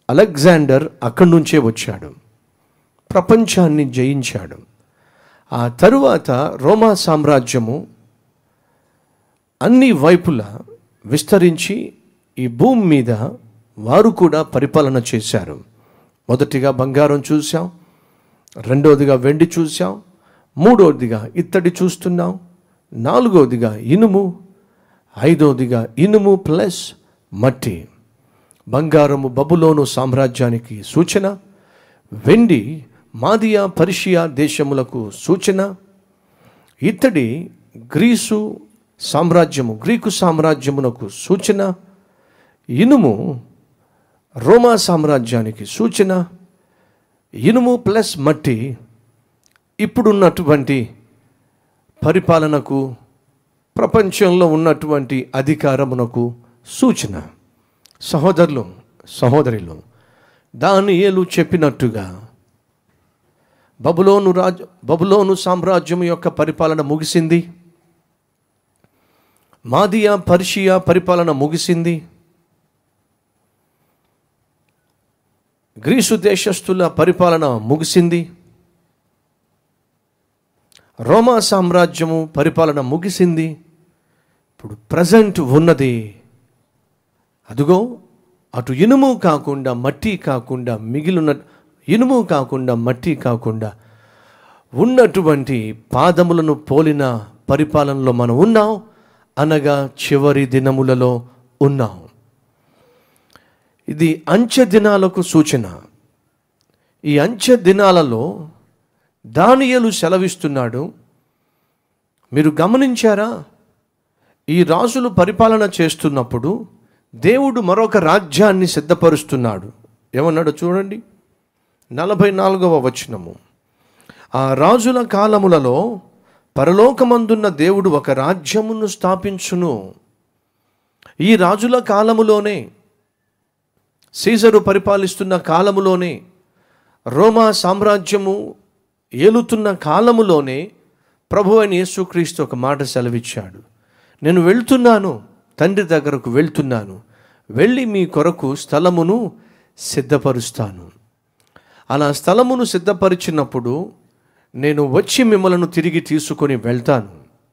Alexander అక్కడి నుంచే వచ్చాడు ప్రపంచాన్ని జయించాడు ఆ తరువాత రోమా సామ్రాజ్యము అన్ని వైపులా విస్తరించి ఈ భూమి మీద వారు కూడా పరిపాలన చేశారు మొదటిగా బంగారం చూసాం రెండవదిగా వెండి చూసాం మూడవదిగా ఇత్తడి చూస్తున్నాం నాలుగవదిగా ఇనుము ఐదవదిగా ఇనుము ప్లస్ మట్టి బంగారము బబులోను సామ్రాజ్యానికి సూచన వెండి మాదియా పర్షియా దేశములకు సూచన ఇత్తడి గ్రీసు సామ్రాజ్యము గ్రీకు సామ్రాజ్యమునకు సూచన ఇనుము రోమా సామ్రాజ్యానికి సూచన ఇనుము ప్లస్ మట్టి ఇప్పుడున్నటువంటి పరిపాలనకు ప్రపంచంలో ఉన్నటువంటి అధికారమునకు సూచన సహోదరులు సహోదరులు దానియేలు చెప్పినట్టుగా బబులోను రాజ్ బబులోను సామ్రాజ్యం యొక్క పరిపాలన ముగిసింది మాదియా పర్షియా పరిపాలన ముగిసింది గ్రీసు దేశస్థుల పరిపాలన ముగిసింది రోమా సామ్రాజ్యము పరిపాలన ముగిసింది ఇప్పుడు ప్రజెంట్ ఉన్నది అదుగో అటు ఇనుము కాకుండా మట్టి కాకుండా మిగిలిన ఇనుము కాకుండా మట్టి కాకుండా ఉన్నటువంటి పాదములను పోలిన పరిపాలనలో మనం ఉన్నాం అనగా చివరి దినములలో ఉన్నాం ఇది అంచె దినాలకు సూచన ఈ అంచె దినాలలో దానియలు సెలవిస్తున్నాడు మీరు గమనించారా ఈ రాజులు పరిపాలన చేస్తున్నప్పుడు దేవుడు మరొక రాజ్యాన్ని సిద్ధపరుస్తున్నాడు ఏమన్నాడు చూడండి నలభై నాలుగవ వచనము ఆ రాజుల కాలములలో పరలోకమందున్న దేవుడు ఒక రాజ్యమును స్థాపించును ఈ రాజుల కాలములోనే సీజరు పరిపాలిస్తున్న కాలములోనే రోమా సామ్రాజ్యము ఏలుతున్న కాలములోనే ప్రభు అయిన యేసుక్రీస్తు ఒక మాట సెలవిచ్చాడు నేను వెళ్తున్నాను తండ్రి దగ్గరకు వెళ్తున్నాను వెళ్ళి మీ కొరకు స్థలమును సిద్ధపరుస్తాను అలా స్థలమును సిద్ధపరిచినప్పుడు నేను వచ్చి మిమ్మలను తిరిగి తీసుకొని వెళ్తాను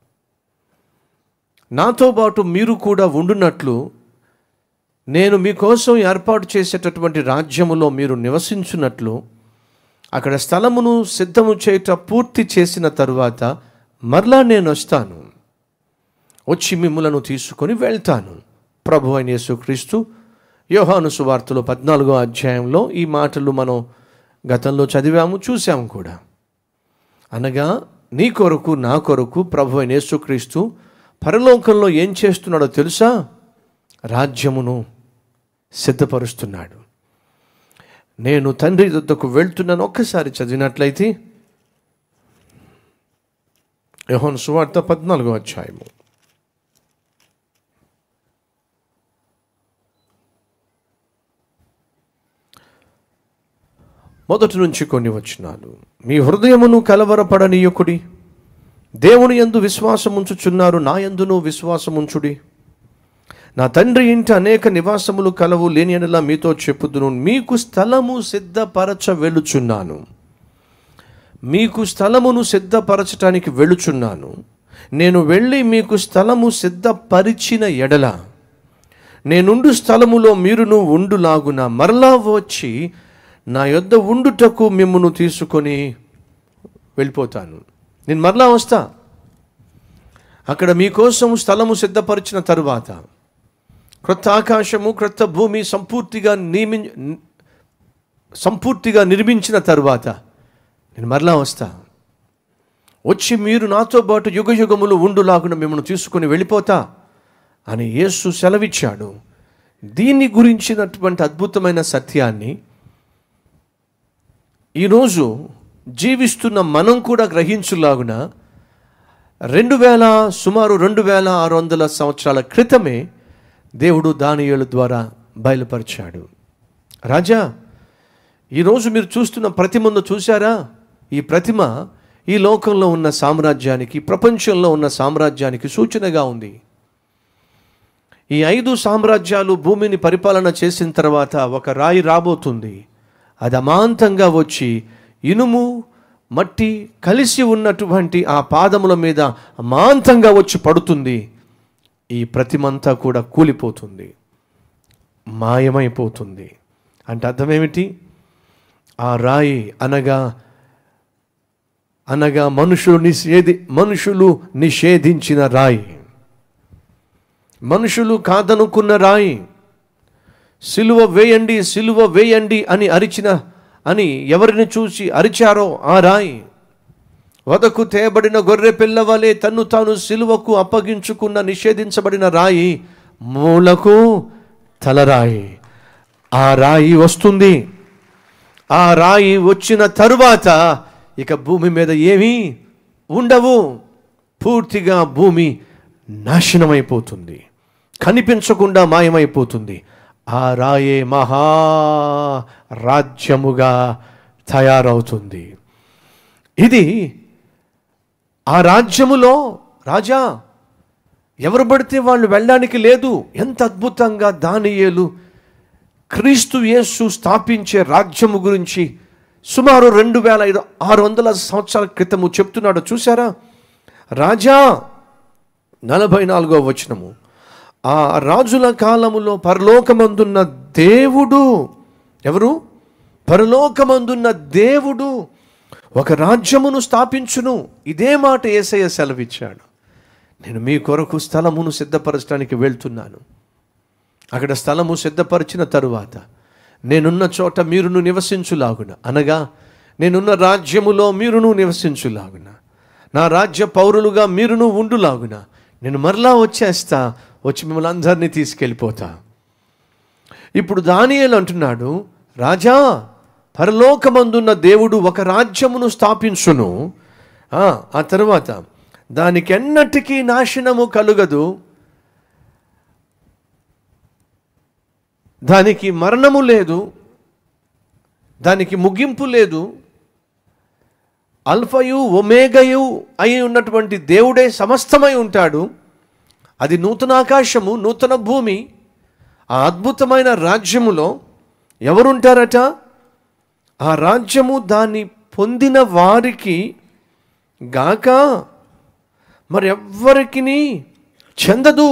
నాతో పాటు మీరు కూడా ఉండునట్లు నేను మీకోసం ఏర్పాటు చేసేటటువంటి రాజ్యములో మీరు నివసించున్నట్లు అక్కడ స్థలమును సిద్ధము చేయట పూర్తి చేసిన తరువాత మరలా నేను వస్తాను వచ్చి మిమ్మలను తీసుకొని వెళ్తాను ప్రభు అయిన యేసుక్రీస్తు యోహాను సువార్తలో పద్నాలుగో అధ్యాయంలో ఈ మాటలు మనం గతంలో చదివాము చూసాము కూడా అనగా నీ కొరకు నా కొరకు ప్రభు అయిన యేసుక్రీస్తు పరలోకంలో ఏం చేస్తున్నాడో తెలుసా రాజ్యమును సిద్ధపరుస్తున్నాడు నేను తండ్రి వద్దకు వెళ్తున్నాను ఒక్కసారి చదివినట్లయితే యోహాను సువార్త పద్నాలుగో అధ్యాయము మొదటి నుంచి కొన్ని వచనాలు మీ హృదయమును కలవరపడనీయకుడి దేవుని యందు విశ్వాసముంచుచున్నారు నా యందును విశ్వాసముంచుడి నా తండ్రి ఇంటి అనేక నివాసములు కలవు లేని ఎడలా మీతో చెప్పుదును మీకు స్థలము సిద్ధపరచ వెళ్ళుచున్నాను మీకు స్థలమును సిద్ధపరచటానికి వెళ్ళుచున్నాను నేను వెళ్ళి మీకు స్థలము సిద్ధపరిచిన ఎడల నేనుండు స్థలములో మీరును ఉండులాగున మరలా వచ్చి నా యొద్ద ఉండుటకు మిమ్మును తీసుకొని వెళ్ళిపోతాను నేను మరలా వస్తా అక్కడ మీకోసం స్థలము సిద్ధపరిచిన తరువాత క్రొత్త ఆకాశము క్రొత్త భూమి సంపూర్తిగా నియమి సంపూర్తిగా నిర్మించిన తరువాత నేను మరలా వస్తా వచ్చి మీరు నాతో పాటు యుగ యుగములు ఉండులాగున మిమ్మల్ని తీసుకొని వెళ్ళిపోతా అని యేసు సెలవిచ్చాడు దీన్ని గురించినటువంటి అద్భుతమైన సత్యాన్ని ఈరోజు జీవిస్తున్న మనం కూడా గ్రహించులాగున రెండు వేల సుమారు రెండు వేల ఆరు వందల సంవత్సరాల క్రితమే దేవుడు దానియేలు ద్వారా బయలుపరిచాడు రాజా ఈరోజు మీరు చూస్తున్న ప్రతిమను చూశారా ఈ ప్రతిమ ఈ లోకంలో ఉన్న సామ్రాజ్యానికి ప్రపంచంలో ఉన్న సామ్రాజ్యానికి సూచనగా ఉంది ఈ ఐదు సామ్రాజ్యాలు భూమిని పరిపాలన చేసిన తర్వాత ఒక రాయి రాబోతుంది అది అమాంతంగా వచ్చి ఇనుము మట్టి కలిసి ఉన్నటువంటి ఆ పాదముల మీద అమాంతంగా వచ్చి పడుతుంది ఈ ప్రతిమంతా కూడా కూలిపోతుంది మాయమైపోతుంది అంటే అర్థం ఏమిటి ఆ రాయి అనగా అనగా మనుషులు నిషేధి మనుషులు నిషేధించిన రాయి మనుషులు కాదనుకున్న రాయి సిలువ వేయండి సిలువ వేయండి అని అరిచిన అని ఎవరిని చూసి అరిచారో ఆ రాయి వదకు తేబడిన గొర్రె పిల్లవలే తన్ను తాను సిలువకు అప్పగించుకున్న నిషేధించబడిన రాయి మూలకు తలరాయి ఆ రాయి వస్తుంది ఆ రాయి వచ్చిన తరువాత ఇక భూమి మీద ఏమీ ఉండవు పూర్తిగా భూమి నాశనమైపోతుంది కనిపించకుండా మాయమైపోతుంది ఆ రాయే మహా రాజ్యముగా తయారవుతుంది ఇది ఆ రాజ్యములో రాజా ఎవరు పడితే వాళ్ళు వెళ్ళడానికి లేదు ఎంత అద్భుతంగా దానియేలు క్రీస్తు యేసు స్థాపించే రాజ్యము గురించి సుమారు రెండు వేల ఐదు ఆరు వందల సంవత్సరాల క్రితము చెప్తున్నాడు చూసారా రాజా నలభై నాలుగో వచనము ఆ రాజుల కాలములో పరలోకమందున్న దేవుడు ఎవరు పరలోకమందున్న దేవుడు ఒక రాజ్యమును స్థాపించును ఇదే మాట ఏసయ్య సెలవిచ్చాడు నేను మీ కొరకు స్థలమును సిద్ధపరచడానికి వెళ్తున్నాను అక్కడ స్థలము సిద్ధపరిచిన తరువాత నేనున్న చోట మీరును నివసించులాగున అనగా నేనున్న రాజ్యములో మీరును నివసించులాగున నా రాజ్య పౌరులుగా మీరును ఉండులాగున నేను మరలా వచ్చేస్తా వచ్చి మిమ్మల్ని అందరినీ తీసుకెళ్ళిపోతా ఇప్పుడు దానియేలు అంటున్నాడు రాజా పరలోకమందున్న దేవుడు ఒక రాజ్యమును స్థాపించును ఆ, ఆ తర్వాత దానికి ఎన్నటికీ నాశనము కలుగదు దానికి మరణము లేదు దానికి ముగింపు లేదు అల్ఫయు ఒమేగయు అయి ఉన్నటువంటి దేవుడే సమస్తమై ఉంటాడు అది నూతన ఆకాశము నూతన భూమి ఆ అద్భుతమైన రాజ్యములో ఎవరుంటారట ఆ రాజ్యము దాన్ని పొందిన వారికి గాక మరెవ్వరికి చెందదు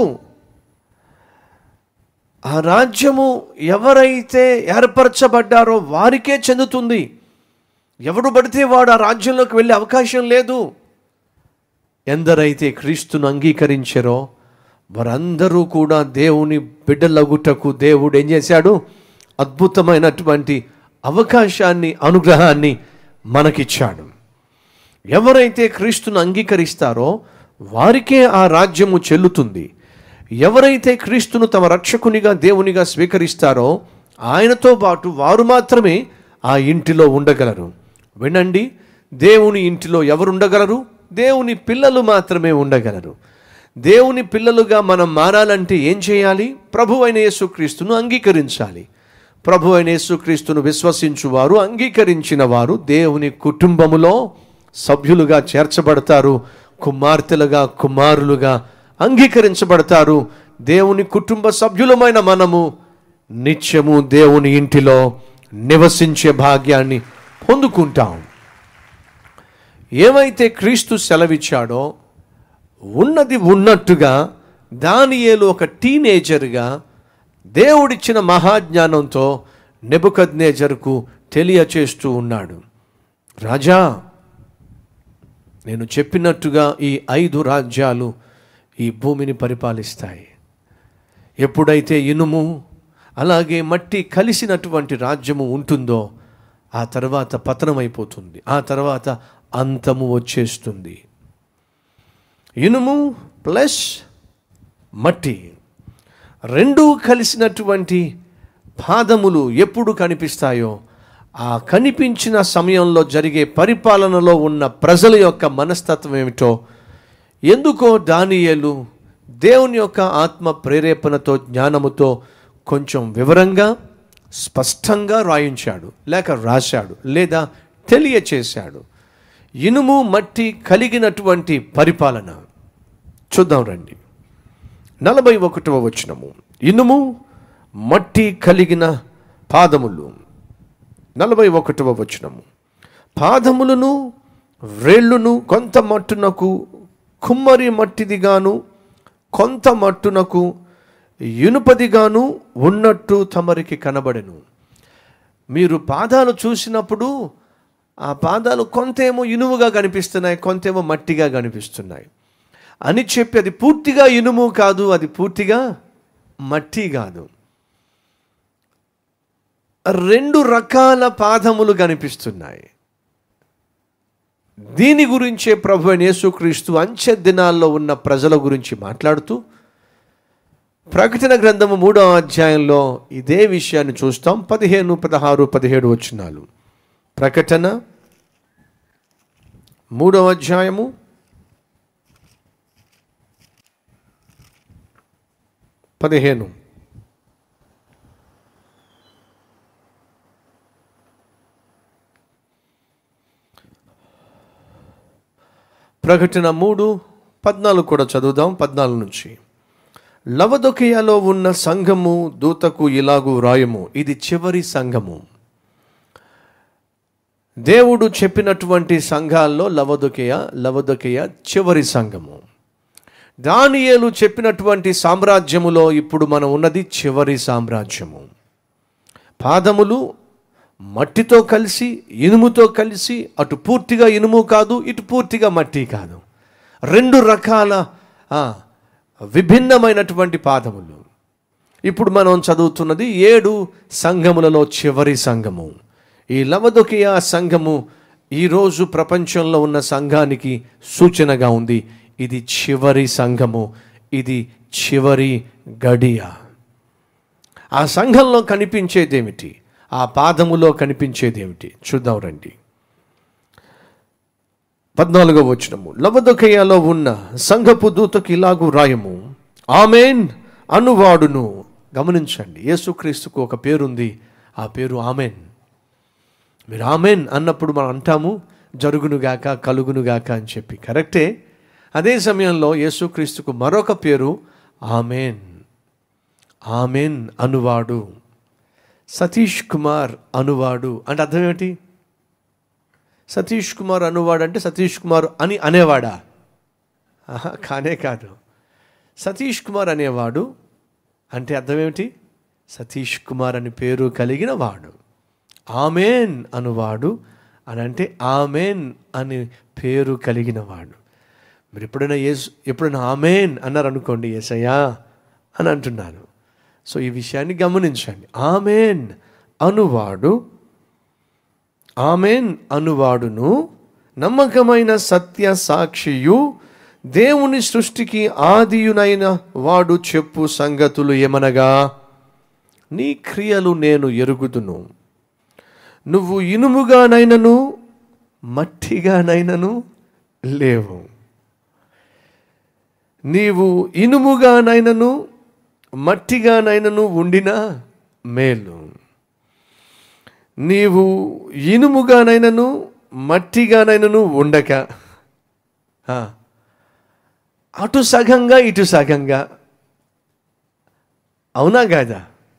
ఆ రాజ్యము ఎవరైతే ఏర్పరచబడ్డారో వారికే చెందుతుంది ఎవడు పడితే వాడు ఆ రాజ్యంలోకి వెళ్ళే అవకాశం లేదు ఎందరైతే క్రీస్తును అంగీకరించారో వారందరూ కూడా దేవుని బిడ్డలగుటకు దేవుడు ఏం చేశాడు అద్భుతమైనటువంటి అవకాశాన్ని అనుగ్రహాన్ని మనకిచ్చాడు ఎవరైతే క్రీస్తును అంగీకరిస్తారో వారికే ఆ రాజ్యము చెల్లుతుంది ఎవరైతే క్రీస్తును తమ రక్షకునిగా దేవునిగా స్వీకరిస్తారో ఆయనతో పాటు వారు మాత్రమే ఆ ఇంటిలో ఉండగలరు వినండి దేవుని ఇంటిలో ఎవరు ఉండగలరు దేవుని పిల్లలు మాత్రమే ఉండగలరు దేవుని పిల్లలుగా మనం మారాలంటే ఏం చేయాలి ప్రభు అయిన యేసుక్రీస్తును అంగీకరించాలి ప్రభు అయిన యేసుక్రీస్తును విశ్వసించువారు అంగీకరించిన వారు దేవుని కుటుంబములో సభ్యులుగా చేర్చబడతారు కుమార్తెలుగా కుమారులుగా అంగీకరించబడతారు దేవుని కుటుంబ సభ్యులమైన మనము నిత్యము దేవుని ఇంటిలో నివసించే భాగ్యాన్ని పొందుకుంటాం ఏమైతే క్రీస్తు సెలవిచ్చాడో ఉన్నది ఉన్నట్టుగా దానియేలు ఒక టీనేజర్గా దేవుడిచ్చిన మహాజ్ఞానంతో నెబుకద్నేజర్కు తెలియచేస్తూ ఉన్నాడు రాజా నేను చెప్పినట్టుగా ఈ ఐదు రాజ్యాలు ఈ భూమిని పరిపాలిస్తాయి ఎప్పుడైతే ఇనుము అలాగే మట్టి కలిసినటువంటి రాజ్యము ఉంటుందో ఆ తర్వాత పతనమైపోతుంది ఆ తర్వాత అంతము వచ్చేస్తుంది ఇనుము ప్లస్ మట్టి రెండూ కలిసినటువంటి పాదములు ఎప్పుడు కనిపిస్తాయో ఆ కనిపించిన సమయంలో జరిగే పరిపాలనలో ఉన్న ప్రజల యొక్క మనస్తత్వం ఏమిటో ఎందుకో దానియేలు దేవుని యొక్క ఆత్మ ప్రేరేపణతో జ్ఞానముతో కొంచెం వివరంగా స్పష్టంగా రాయించాడు లేక రాశాడు లేదా తెలియచేశాడు ఇనుము మట్టి కలిగినటువంటి పరిపాలన చూద్దాం రండి నలభై ఒకటవ వచనము ఇనుము మట్టి కలిగిన పాదములు నలభై ఒకటవ వచనము పాదములను వ్రేళ్ళును కొంత మట్టునకు కుమ్మరి మట్టిదిగాను కొంత మట్టునకు ఇనుపదిగాను ఉన్నట్టు తమరికి కనబడెను మీరు పాదాలు చూసినప్పుడు ఆ పాదాలు కొంతేమో ఇనుముగా కనిపిస్తున్నాయి కొంతేమో మట్టిగా కనిపిస్తున్నాయి అని చెప్పి అది పూర్తిగా ఇనుము కాదు అది పూర్తిగా మట్టి కాదు రెండు రకాల పాదములు కనిపిస్తున్నాయి దీని గురించే ప్రభు అయిన యేసుక్రీస్తు అంచె దినాల్లో ఉన్న ప్రజల గురించి మాట్లాడుతూ ప్రకటన గ్రంథము మూడో అధ్యాయంలో ఇదే విషయాన్ని చూస్తాం పదిహేను పదహారు పదిహేడు వచ్చినాలు ప్రకటన మూడవ అధ్యాయము పదిహేను ప్రకటన మూడు పద్నాలుగు కూడా చదువుదాం పద్నాలుగు నుంచి లవదొకయలో ఉన్న సంఘము దూతకు ఇలాగు రాయము ఇది చివరి సంఘము దేవుడు చెప్పినటువంటి సంఘాల్లో లవదొకయ లవదొకయ చివరి సంఘము దానియేలు చెప్పినటువంటి సామ్రాజ్యములో ఇప్పుడు మనం ఉన్నది చివరి సామ్రాజ్యము పాదములు మట్టితో కలిసి ఇనుముతో కలిసి అటు పూర్తిగా ఇనుము కాదు ఇటు పూర్తిగా మట్టి కాదు రెండు రకాల ఆ, విభిన్నమైనటువంటి పాదములు ఇప్పుడు మనం చదువుతున్నది ఏడు సంఘములలో చివరి సంఘము ఈ లవదొకియా సంఘము ఈరోజు ప్రపంచంలో ఉన్న సంఘానికి సూచనగా ఉంది ఇది చివరి సంఘము ఇది చివరి గడియ ఆ సంఘంలో కనిపించేదేమిటి ఆ పాదములో కనిపించేదేమిటి చూద్దాం రండి పద్నాలుగో వచనము లవదొకయ్యలో ఉన్న సంఘపు దూతకి ఇలాగు రాయము ఆమెన్ అనువాడును గమనించండి యేసుక్రీస్తుకు ఒక పేరుంది ఆ పేరు ఆమెన్ మీరు ఆమెన్ అన్నప్పుడు మనం అంటాము జరుగునుగాక కలుగునుగాక అని చెప్పి కరెక్టే అదే సమయంలో యేసుక్రీస్తుకు మరొక పేరు ఆమెన్ ఆమెన్ అనువాడు సతీష్ కుమార్ అనువాడు అంటే అర్థం ఏమిటి సతీష్ కుమార్ అనువాడు అంటే సతీష్ కుమార్ అని అనేవాడా ఆహా, కానే కాదు సతీష్ కుమార్ అనేవాడు అంటే అర్థం ఏమిటి సతీష్ కుమార్ అని పేరు కలిగిన వాడు ఆమెన్ అనువాడు అని అంటే ఆమెన్ అని పేరు కలిగిన వాడు మీరు ఎప్పుడైనా ఏసు ఎప్పుడైనా ఆమెన్ అన్నారు అనుకోండి ఏసయ్యా అని అంటున్నాను సో ఈ విషయాన్ని గమనించండి ఆమెన్ అనువాడు ఆమెన్ అనువాడును నమ్మకమైన సత్య సాక్షియు దేవుని సృష్టికి ఆదియునైన వాడు చెప్పు సంగతులు ఏమనగా నీ క్రియలు నేను ఎరుగుదును నువ్వు ఇనుముగానైనను మట్టిగానైనను లేవు నీవు ఇనుముగానైనను మట్టిగానైనను ఉండినా మేలు నీవు ఇనుముగానైనను మట్టిగానైనను ఉండక ఆ, అటు సగంగా ఇటు సగంగా అవునా కాదా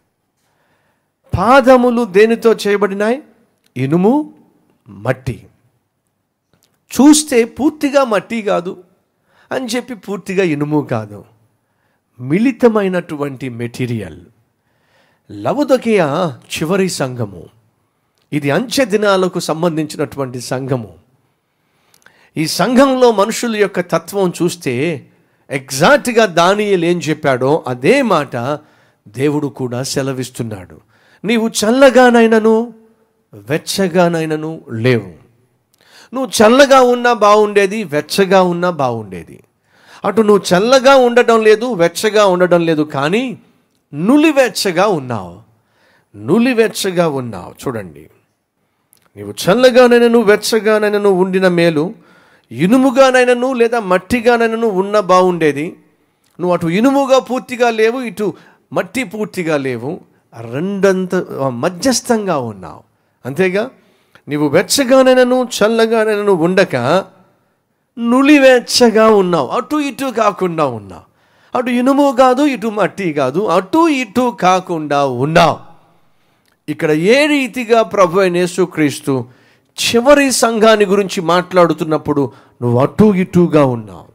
పాదములు దేనితో చేయబడినాయి ఇనుము మట్టి చూస్తే పూర్తిగా మట్టి కాదు అని చెప్పి పూర్తిగా ఇనుము కాదు మిళితమైనటువంటి మెటీరియల్ లవదొకియ చివరి సంఘము ఇది అంచె దినాలకు సంబంధించినటువంటి సంఘము ఈ సంఘంలో మనుషుల యొక్క తత్వం చూస్తే ఎగ్జాక్ట్గా దానియేలు ఏం చెప్పాడో అదే మాట దేవుడు కూడా సెలవిస్తున్నాడు నీవు చల్లగానైనను వెచ్చగానైనను లేవు నువ్వు చల్లగా ఉన్నా బాగుండేది వెచ్చగా ఉన్నా బాగుండేది అటు నువ్వు చల్లగా ఉండడం లేదు వెచ్చగా ఉండడం లేదు కానీ నులివెచ్చగా ఉన్నావు నులివెచ్చగా ఉన్నావు చూడండి నీవు చల్లగానైనను వెచ్చగానైనను ఉండిన మేలు ఇనుముగానైనను లేదా మట్టిగానైనను ఉన్న బాగుండేది నువ్వు అటు ఇనుముగా పూర్తిగా లేవు ఇటు మట్టి పూర్తిగా లేవు రెండంత మధ్యస్థంగా ఉన్నావు అంతేగా నీవు వెచ్చగానైనను చల్లగానైనను ఉండక నులివెచ్చగా ఉన్నావు అటు ఇటు కాకుండా ఉన్నావు అటు ఇనుము కాదు ఇటు మట్టి కాదు అటు ఇటు కాకుండా ఉన్నావు ఇక్కడ ఏ రీతిగా ప్రభు అయిన యేసుక్రీస్తు చివరి సంఘాన్ని గురించి మాట్లాడుతున్నప్పుడు నువ్వు అటు ఇటుగా ఉన్నావు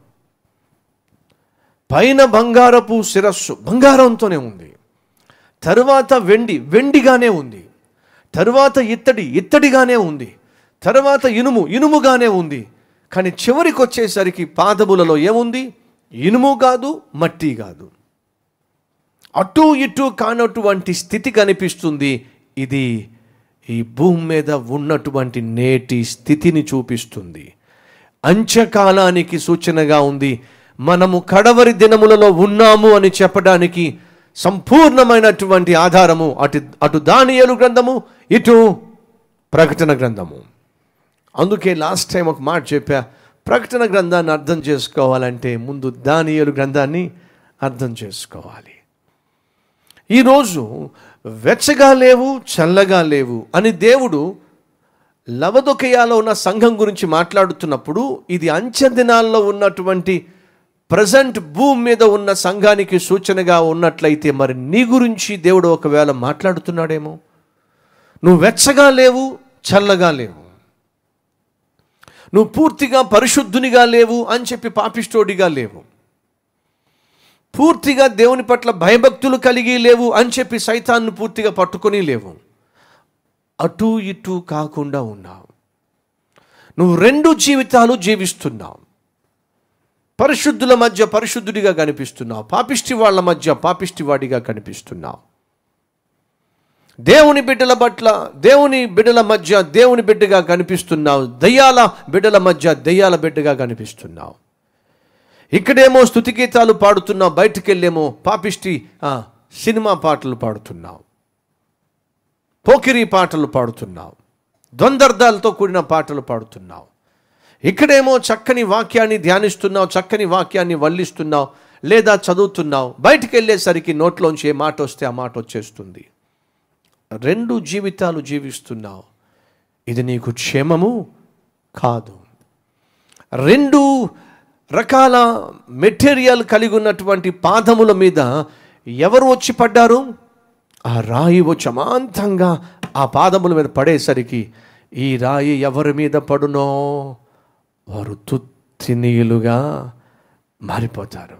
పైన బంగారపు శిరస్సు బంగారంతోనే ఉంది తరువాత వెండి వెండిగానే ఉంది తరువాత ఇత్తడి ఇత్తడిగానే ఉంది తరువాత ఇనుము ఇనుముగానే ఉంది కానీ చివరికి వచ్చేసరికి పాదములలో ఏముంది ఇనుము కాదు మట్టి కాదు అటు ఇటు కానటువంటి స్థితి కనిపిస్తుంది ఇది ఈ భూమి మీద ఉన్నటువంటి నేటి స్థితిని చూపిస్తుంది అంత్యకాలానికి సూచనగా ఉంది మనము కడవరి దినములలో ఉన్నాము అని చెప్పడానికి సంపూర్ణమైనటువంటి ఆధారము అటు అటు దానియేలు గ్రంథము ఇటు ప్రకటన గ్రంథము అందుకే లాస్ట్ టైం ఒక మాట చెప్పా ప్రకటన గ్రంథాన్ని అర్థం చేసుకోవాలంటే ముందు దానియేలు గ్రంథాన్ని అర్థం చేసుకోవాలి ఈరోజు వెచ్చగా లేవు చల్లగా లేవు అని దేవుడు లవదొకయాలో ఉన్న సంఘం గురించి మాట్లాడుతున్నప్పుడు ఇది అంచె దినాల్లో ఉన్నటువంటి ప్రజెంట్ భూమి మీద ఉన్న సంఘానికి సూచనగా ఉన్నట్లయితే మరి నీ గురించి దేవుడు ఒకవేళ మాట్లాడుతున్నాడేమో నువ్వు వెచ్చగా లేవు చల్లగా లేవు నువ్వు పూర్తిగా పరిశుద్ధునిగా లేవు అని చెప్పి పాపిష్టోడిగా లేవు పూర్తిగా దేవుని పట్ల భయభక్తులు కలిగి లేవు అని చెప్పి సైతాన్ని పూర్తిగా పట్టుకొని లేవు అటు ఇటు కాకుండా ఉన్నావు నువ్వు రెండు జీవితాలు జీవిస్తున్నావు పరిశుద్ధుల మధ్య పరిశుద్ధుడిగా కనిపిస్తున్నావు పాపిష్టి వాళ్ళ మధ్య పాపిష్టివాడిగా కనిపిస్తున్నావు దేవుని బిడ్డల పట్ల దేవుని బిడ్డల మధ్య దేవుని బిడ్డగా కనిపిస్తున్నావు దయ్యాల బిడ్డల మధ్య దయ్యాల బిడ్డగా కనిపిస్తున్నావు ఇక్కడేమో స్థుతిగీతాలు పాడుతున్నావు బయటికి వెళ్ళేమో పాపిష్టి ఆ, సినిమా పాటలు పాడుతున్నావు పోకిరి పాటలు పాడుతున్నావు ద్వందర్థాలతో కూడిన పాటలు పాడుతున్నావు ఇక్కడేమో చక్కని వాక్యాన్ని ధ్యానిస్తున్నావు చక్కని వాక్యాన్ని వల్లిస్తున్నావు లేదా చదువుతున్నావు బయటికి వెళ్ళేసరికి నోట్లోంచి ఏ మాట వస్తే ఆ మాట వచ్చేస్తుంది రెండు జీవితాలు జీవిస్తున్నావు ఇది నీకు క్షేమము కాదు రెండు రకాల మెటీరియల్ కలిగి ఉన్నటువంటి పాదముల మీద ఎవరు వచ్చి పడ్డారు ఆ రాయి వచ్చి అమాంతంగా ఆ పాదముల మీద పడేసరికి ఈ రాయి ఎవరి మీద పడునో వారు తుత్తినీయులుగా మారిపోతారు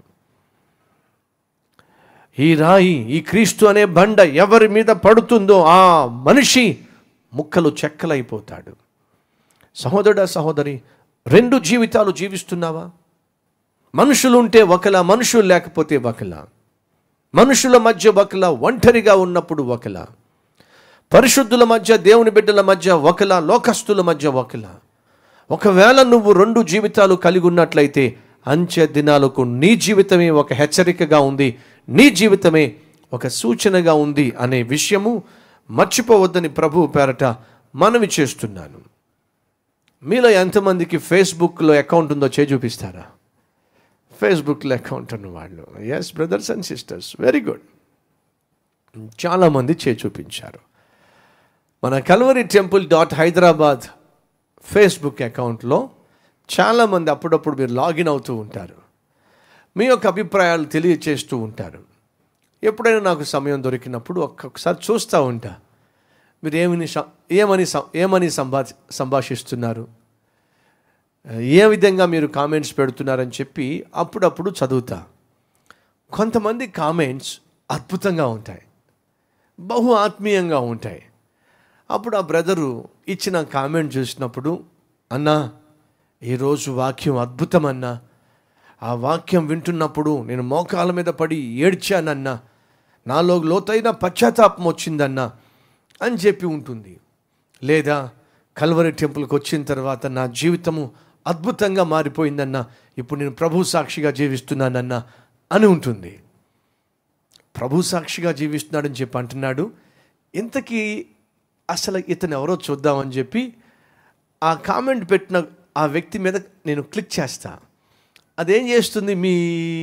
ఈ రాయి ఈ క్రీస్తు అనే బండ ఎవరి మీద పడుతుందో ఆ మనిషి ముక్కలు చెక్కలైపోతాడు సహోదరుడా సహోదరి రెండు జీవితాలు జీవిస్తున్నావా మనుషులు ఉంటే ఒకలా మనుషులు లేకపోతే ఒకలా మనుషుల మధ్య ఒకలా ఒంటరిగా ఉన్నప్పుడు ఒకలా పరిశుద్ధుల మధ్య దేవుని బిడ్డల మధ్య ఒకలా లోకస్తుల మధ్య ఒకలా ఒకవేళ నువ్వు రెండు జీవితాలు కలిగి ఉన్నట్లయితే అంచె దినాలకు నీ జీవితమే ఒక హెచ్చరికగా ఉంది నీ జీవితమే ఒక సూచనగా ఉంది అనే విషయము మర్చిపోవద్దని ప్రభు పేరట మనవి చేస్తున్నాను మీలో ఎంతమందికి ఫేస్బుక్లో అకౌంట్ ఉందో చే చూపిస్తారా ఫేస్బుక్లో అకౌంట్ ఉన్న వాళ్ళు yes brothers and sisters very good చాలామంది చే చూపించారు మన Calvary temple dot Hyderabad Facebook అకౌంట్లో చాలామంది అప్పుడప్పుడు మీరు లాగిన్ అవుతూ ఉంటారు మీ యొక్క అభిప్రాయాలు తెలియచేస్తూ ఉంటారు ఎప్పుడైనా నాకు సమయం దొరికినప్పుడు ఒక్కొక్కసారి చూస్తూ ఉంటా మీరు ఏమని సం- ఏమని సం- ఏమని సంభా సంభాషిస్తున్నారు ఏ విధంగా మీరు కామెంట్స్ పెడుతున్నారని చెప్పి అప్పుడప్పుడు చదువుతా కొంతమంది కామెంట్స్ అద్భుతంగా ఉంటాయి బహు ఆత్మీయంగా ఉంటాయి అప్పుడు ఆ బ్రదరు ఇచ్చిన కామెంట్ చూసినప్పుడు అన్నా ఈరోజు వాక్యం అద్భుతం అన్నా ఆ వాక్యం వింటున్నప్పుడు నేను మోకాల మీద పడి ఏడ్చానన్నా నాలో లోతైన పశ్చాత్తాపం వచ్చిందన్నా అని చెప్పి ఉంటుంది లేదా కల్వరి టెంపుల్కి వచ్చిన తర్వాత నా జీవితము అద్భుతంగా మారిపోయిందన్నా ఇప్పుడు నేను ప్రభు సాక్షిగా జీవిస్తున్నానన్నా అని ఉంటుంది ప్రభు సాక్షిగా జీవిస్తున్నాడని చెప్పి అంటున్నాడు ఇంతకీ అసలు ఇతను ఎవరో చూద్దామని చెప్పి ఆ కామెంట్ పెట్టిన ఆ వ్యక్తి మీద నేను క్లిక్ చేస్తా అదేం చేస్తుంది మీ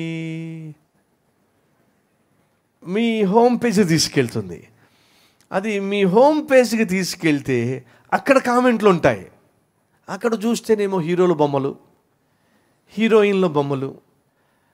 మీ హోమ్ పేజ్కి తీసుకెళ్తుంది అది మీ హోమ్ పేజ్కి తీసుకెళ్తే అక్కడ కామెంట్లు ఉంటాయి అక్కడ చూస్తేనేమో హీరోల బొమ్మలు హీరోయిన్ల బొమ్మలు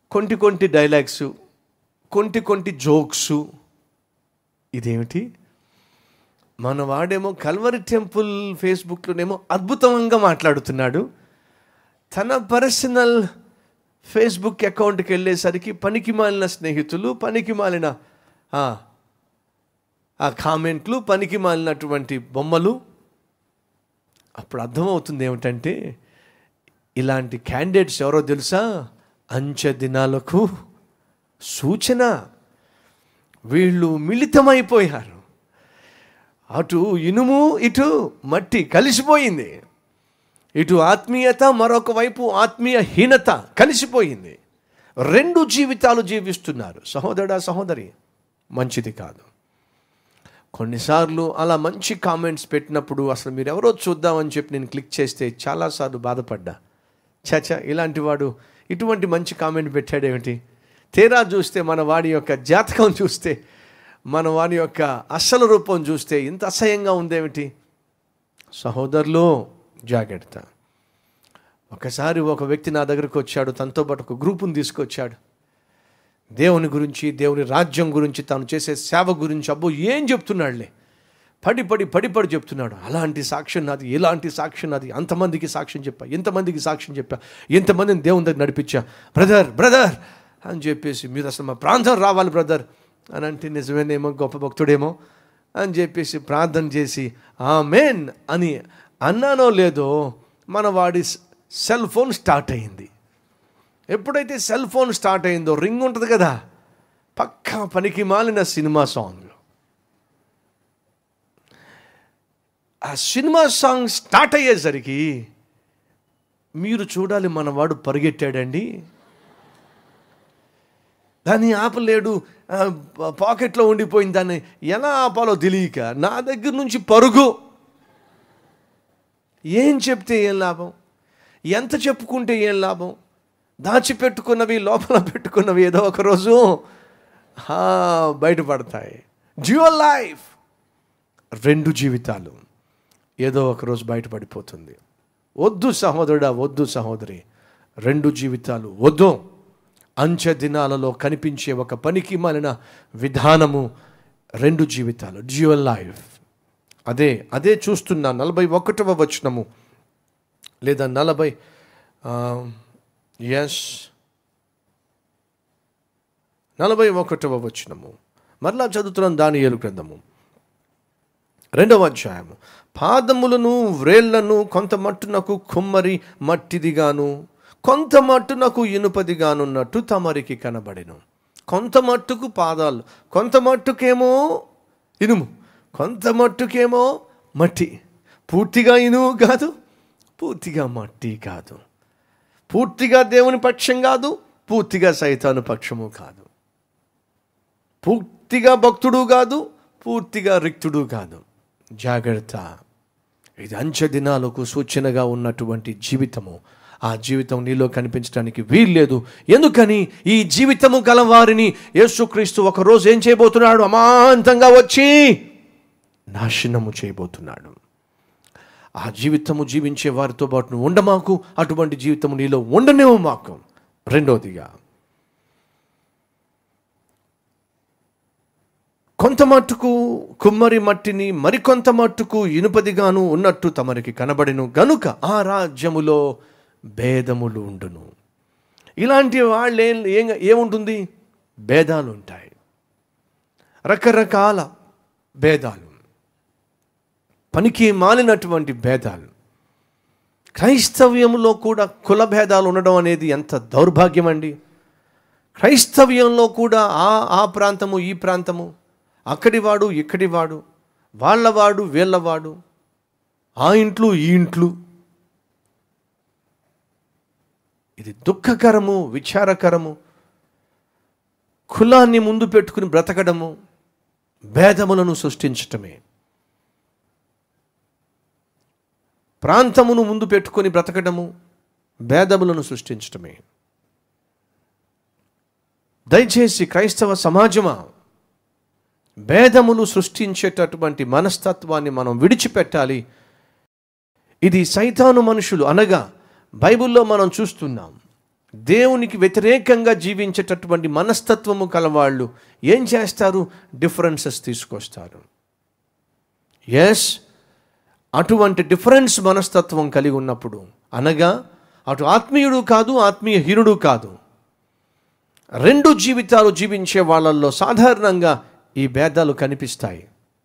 కొంటి కొంటి డైలాగ్స్ కొంటి కొంటి జోక్స్ ఇదేమిటి మన వాడేమో కల్వరి టెంపుల్ ఫేస్బుక్లోనేమో అద్భుతంగా మాట్లాడుతున్నాడు తన పర్సనల్ ఫేస్బుక్ అకౌంట్కి వెళ్ళేసరికి పనికి మాలిన స్నేహితులు పనికి మాలిన ఆ, ఆ కామెంట్లు పనికి మాలినటువంటి బొమ్మలు అప్పుడు అర్థమవుతుంది ఏమిటంటే ఇలాంటి క్యాండిడేట్స్ ఎవరో తెలుసా అంచె దినాలకు సూచన వీళ్ళు మిళితమైపోయారు అటు ఇనుము ఇటు మట్టి కలిసిపోయింది ఇటు ఆత్మీయత మరొక వైపు ఆత్మీయ హీనత కలిసిపోయింది రెండు జీవితాలు జీవిస్తున్నారు సహోదరుడా సహోదరి మంచిది కాదు కొన్నిసార్లు అలా మంచి కామెంట్స్ పెట్టినప్పుడు అసలు మీరు ఎవరో చూద్దామని చెప్పి నేను క్లిక్ చేస్తే చాలాసార్లు బాధపడ్డా చాచా ఇలాంటి వాడు ఇటువంటి మంచి కామెంట్ పెట్టాడేమిటి తీరా చూస్తే మన వాడి యొక్క జాతకం చూస్తే మన వాడి యొక్క అసలు రూపం చూస్తే ఇంత అసహ్యంగా ఉందేమిటి సహోదరులు జాగ్రత్త ఒకసారి ఒక వ్యక్తి నా దగ్గరకు వచ్చాడు తనతో పాటు ఒక గ్రూపుని తీసుకొచ్చాడు దేవుని గురించి దేవుని రాజ్యం గురించి తాను చేసే సేవ గురించి అబ్బో ఏం చెప్తున్నాడులే పడి పడి పడి పడి చెప్తున్నాడు అలాంటి సాక్ష్యం నాది ఇలాంటి సాక్ష్యం నాది అంతమందికి సాక్ష్యం చెప్పా ఎంతమందికి సాక్ష్యం చెప్పా ఎంతమందిని దేవుని దగ్గర నడిపించా బ్రదర్ బ్రదర్ అని చెప్పేసి మీరు అసలు మా ప్రాంతం రావాలి బ్రదర్ అని అంటే నిజమేనేమో గొప్ప భక్తుడేమో అని చెప్పేసి ప్రార్థన చేసి ఆ మెయిన్ అని అన్నానో లేదో మన వాడి సెల్ ఫోన్ స్టార్ట్ అయింది ఎప్పుడైతే సెల్ ఫోన్ స్టార్ట్ అయిందో రింగ్ ఉంటుంది కదా పక్కా పనికి మాలిన సినిమా సాంగ్ ఆ సినిమా సాంగ్ స్టార్ట్ అయ్యేసరికి మీరు చూడాలి మనవాడు పరిగెట్టాడండి దాన్ని ఆపలేడు ఆ, పాకెట్లో ఉండిపోయింది దాన్ని ఎలా ఆపాలో తెలియక నా దగ్గర నుంచి పరుగు ఏం చెప్తే ఏం లాభం ఎంత చెప్పుకుంటే ఏం లాభం దాచిపెట్టుకున్నవి లోపల పెట్టుకున్నవి ఏదో ఒక రోజు ఆ, బయటపడతాయి డ్యూయల్ లైఫ్ రెండు జీవితాలు ఏదో ఒక రోజు బయటపడిపోతుంది వద్దు సహోదరుడా వద్దు సహోదరి రెండు జీవితాలు వద్దు అంచె దినాలలో కనిపించే ఒక పనికి మాలిన విధానము రెండు జీవితాలు డ్యూయల్ లైఫ్ అదే అదే చూస్తున్నా నలభై ఒకటవ వచనము లేదా నలభై ఎస్ నలభై ఒకటవ వచనము మరలా చదువుతున్నాం దాని ఏలు గ్రంథము రెండవ అధ్యాయము పాదములను వ్రేళ్లను కొంత మట్టునకు కుమ్మరి మట్టిదిగాను కొంత మట్టునకు ఇనుపదిగానున్నట్టు తమరికి కనబడెను కొంత మట్టుకు పాదాలు కొంత మట్టుకేమో ఇనుము కొంత మట్టుకేమో మట్టి పూర్తిగా ఇనుము కాదు పూర్తిగా మట్టి కాదు పూర్తిగా దేవుని పక్షం కాదు పూర్తిగా సైతాను పక్షము కాదు పూర్తిగా భక్తుడు కాదు పూర్తిగా రిక్తుడు కాదు జాగ్రత్త ఇది అంచె దినాలకు సూచనగా ఉన్నటువంటి జీవితము ఆ జీవితం నీలో కనిపించడానికి వీల్లేదు ఎందుకని ఈ జీవితము గల వారిని యేసుక్రీస్తు ఒక రోజు ఏం చేయబోతున్నాడు అమాంతంగా వచ్చి నాశనము చేయబోతున్నాడు ఆ జీవితము జీవించే వారితో పాటు నువ్వు ఉండమాకు అటువంటి జీవితము నీలో ఉండనేమో మాకు రెండవదిగా కొంత మట్టుకు కుమ్మరి మట్టిని మరికొంత మట్టుకు ఇనుపదిగాను ఉన్నట్టు తమరికి కనబడిను గనుక ఆ రాజ్యములో భేదములు ఉండును ఇలాంటి వాళ్ళు ఏం ఏం ఏముంటుంది భేదాలు ఉంటాయి రకరకాల భేదాలు పనికి మాలినటువంటి భేదాలు క్రైస్తవ్యంలో కూడా కుల భేదాలు ఉండడం అనేది ఎంత దౌర్భాగ్యం అండి క్రైస్తవ్యంలో కూడా ఆ ఆ ప్రాంతము ఈ ప్రాంతము అక్కడివాడు ఇక్కడివాడు వాళ్ళవాడు వీళ్ళవాడు ఆ ఇంట్లు ఈ ఇంట్లు ఇది దుఃఖకరము విచారకరము కులాన్ని ముందు పెట్టుకుని బ్రతకడము భేదములను సృష్టించటమే ప్రాంతమును ముందు పెట్టుకొని బ్రతకడము భేదములను సృష్టించటమే దయచేసి క్రైస్తవ సమాజమా భేదములు సృష్టించేటటువంటి మనస్తత్వాన్ని మనం విడిచిపెట్టాలి ఇది సైతాను మనుషులు అనగా బైబిల్లో మనం చూస్తున్నాం దేవునికి వ్యతిరేకంగా జీవించేటటువంటి మనస్తత్వము కలవాళ్ళు ఏం చేస్తారు డిఫరెన్సెస్ తీసుకొస్తారు ఎస్ అటువంటి డిఫరెన్స్ మనస్తత్వం కలిగి ఉన్నప్పుడు అనగా అటు ఆత్మీయుడు కాదు ఆత్మీయ హీనుడు కాదు రెండు జీవితాలు జీవించే వాళ్ళల్లో సాధారణంగా ఈ భేదాలు కనిపిస్తాయి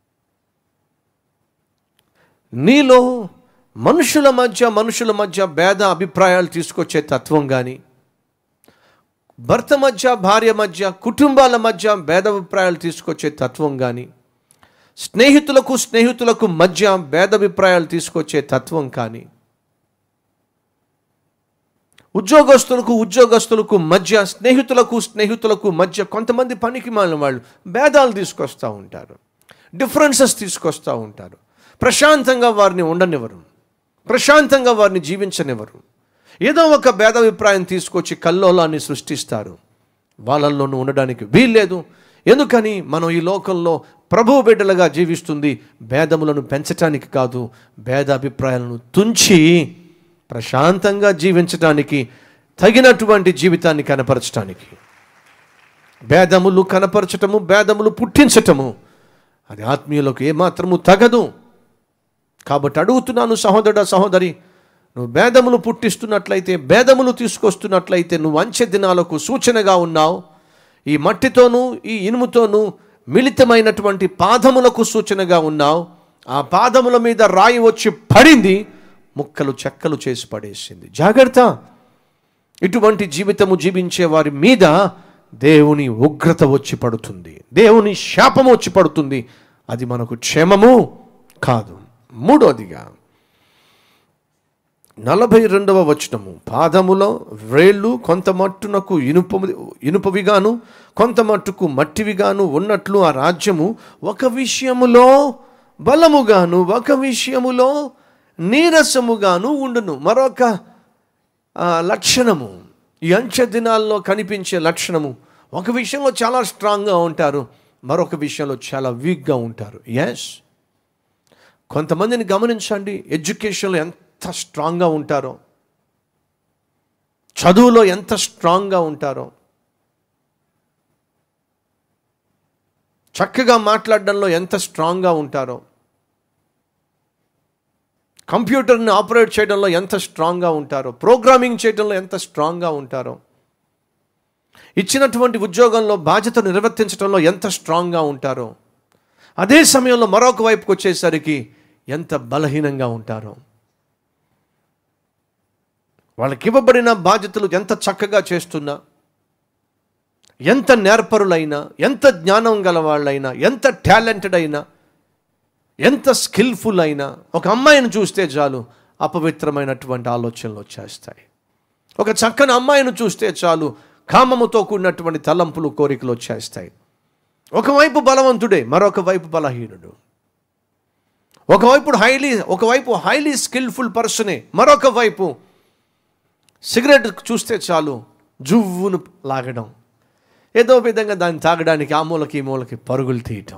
నీలో మనుషుల మధ్య మనుషుల మధ్య భేద అభిప్రాయాలు తీసుకొచ్చే తత్వం కానీ భర్త మధ్య భార్య మధ్య కుటుంబాల మధ్య భేదాభిప్రాయాలు తీసుకొచ్చే తత్వం కానీ స్నేహితులకు స్నేహితులకు మధ్య భేదాభిప్రాయాలు తీసుకొచ్చే తత్వం కానీ ఉద్యోగస్తులకు ఉద్యోగస్తులకు మధ్య స్నేహితులకు స్నేహితులకు మధ్య కొంతమంది పనికి మాలిన వాళ్ళు భేదాలు తీసుకొస్తూ ఉంటారు డిఫరెన్సెస్ తీసుకొస్తూ ఉంటారు ప్రశాంతంగా వారిని ఉండనివ్వరు ప్రశాంతంగా వారిని జీవించనివ్వరు ఏదో ఒక భేదాభిప్రాయం తీసుకొచ్చి కల్లోలాన్ని సృష్టిస్తారు వాళ్ళల్లోనూ ఉండడానికి వీల్లేదు ఎందుకని మనం ఈ లోకంలో ప్రభు బిడ్డలుగా జీవిస్తుంది భేదములను పెంచటానికి కాదు భేదాభిప్రాయాలను తుంచి ప్రశాంతంగా జీవించటానికి తగినటువంటి జీవితాన్ని కనపరచటానికి భేదములు కనపరచటము భేదములు పుట్టించటము అది ఆత్మీయులకు ఏమాత్రము తగదు కాబట్టి అడుగుతున్నాను సహోదరుడ సహోదరి నువ్వు భేదములు పుట్టిస్తున్నట్లయితే భేదములు తీసుకొస్తున్నట్లయితే నువ్వు అంచె దినాలకు సూచనగా ఉన్నావు ఈ మట్టితోనూ ఈ ఇనుముతోనూ మిళితమైనటువంటి పాదములకు సూచనగా ఉన్నావు ఆ పాదముల మీద రాయి వచ్చి పడింది ముక్కలు చెక్కలు చేసి పడేసింది జాగ్రత్త ఇటువంటి జీవితము జీవించే వారి మీద దేవుని ఉగ్రత వచ్చి పడుతుంది దేవుని శాపము వచ్చి పడుతుంది అది మనకు క్షేమము కాదు మూడోదిగా నలభై రెండవ వచనము పాదములో వ్రేళ్ళు కొంత మట్టునకు ఇనుప ఇనుపవిగాను కొంత మట్టుకు మట్టివిగాను ఉన్నట్లు ఆ రాజ్యము ఒక విషయములో బలముగాను ఒక విషయములో నీరసముగాను ఉండును మరొక ఆ, లక్షణము ఈ అంచె దినాల్లో కనిపించే లక్షణము ఒక విషయంలో చాలా స్ట్రాంగ్గా ఉంటారు మరొక విషయంలో చాలా వీక్గా ఉంటారు ఎస్ కొంతమందిని గమనించండి ఎడ్యుకేషన్లో ఎంత స్ట్రాంగ్గా ఉంటారో చదువులో ఎంత స్ట్రాంగ్గా ఉంటారో చక్కగా మాట్లాడడంలో ఎంత స్ట్రాంగ్గా ఉంటారో కంప్యూటర్ని ఆపరేట్ చేయడంలో ఎంత స్ట్రాంగ్గా ఉంటారో ప్రోగ్రామింగ్ చేయడంలో ఎంత స్ట్రాంగ్గా ఉంటారో ఇచ్చినటువంటి ఉద్యోగంలో బాధ్యత నిర్వర్తించడంలో ఎంత స్ట్రాంగ్గా ఉంటారో అదే సమయంలో మరొక వైపుకి వచ్చేసరికి ఎంత బలహీనంగా ఉంటారో వాళ్ళకి ఇవ్వబడిన బాధ్యతలు ఎంత చక్కగా చేస్తున్నా ఎంత నేర్పరులైనా ఎంత జ్ఞానం గల వాళ్ళైనా ఎంత టాలెంటెడ్ అయినా ఎంత స్కిల్ఫుల్ అయినా ఒక అమ్మాయిని చూస్తే చాలు అపవిత్రమైనటువంటి ఆలోచనలు వచ్చేస్తాయి ఒక చక్కని అమ్మాయిని చూస్తే చాలు కామముతో కూడినటువంటి తలంపులు కోరికలు వచ్చేస్తాయి ఒకవైపు బలవంతుడే మరొక వైపు బలహీనుడు ఒకవైపు హైలీ ఒకవైపు హైలీ స్కిల్ఫుల్ పర్సనే మరొక వైపు సిగరెట్ చూస్తే చాలు జువ్వును లాగడం ఏదో విధంగా దాన్ని తాగడానికి ఆ మూలకి ఈ మూలకి పరుగులు తీయటం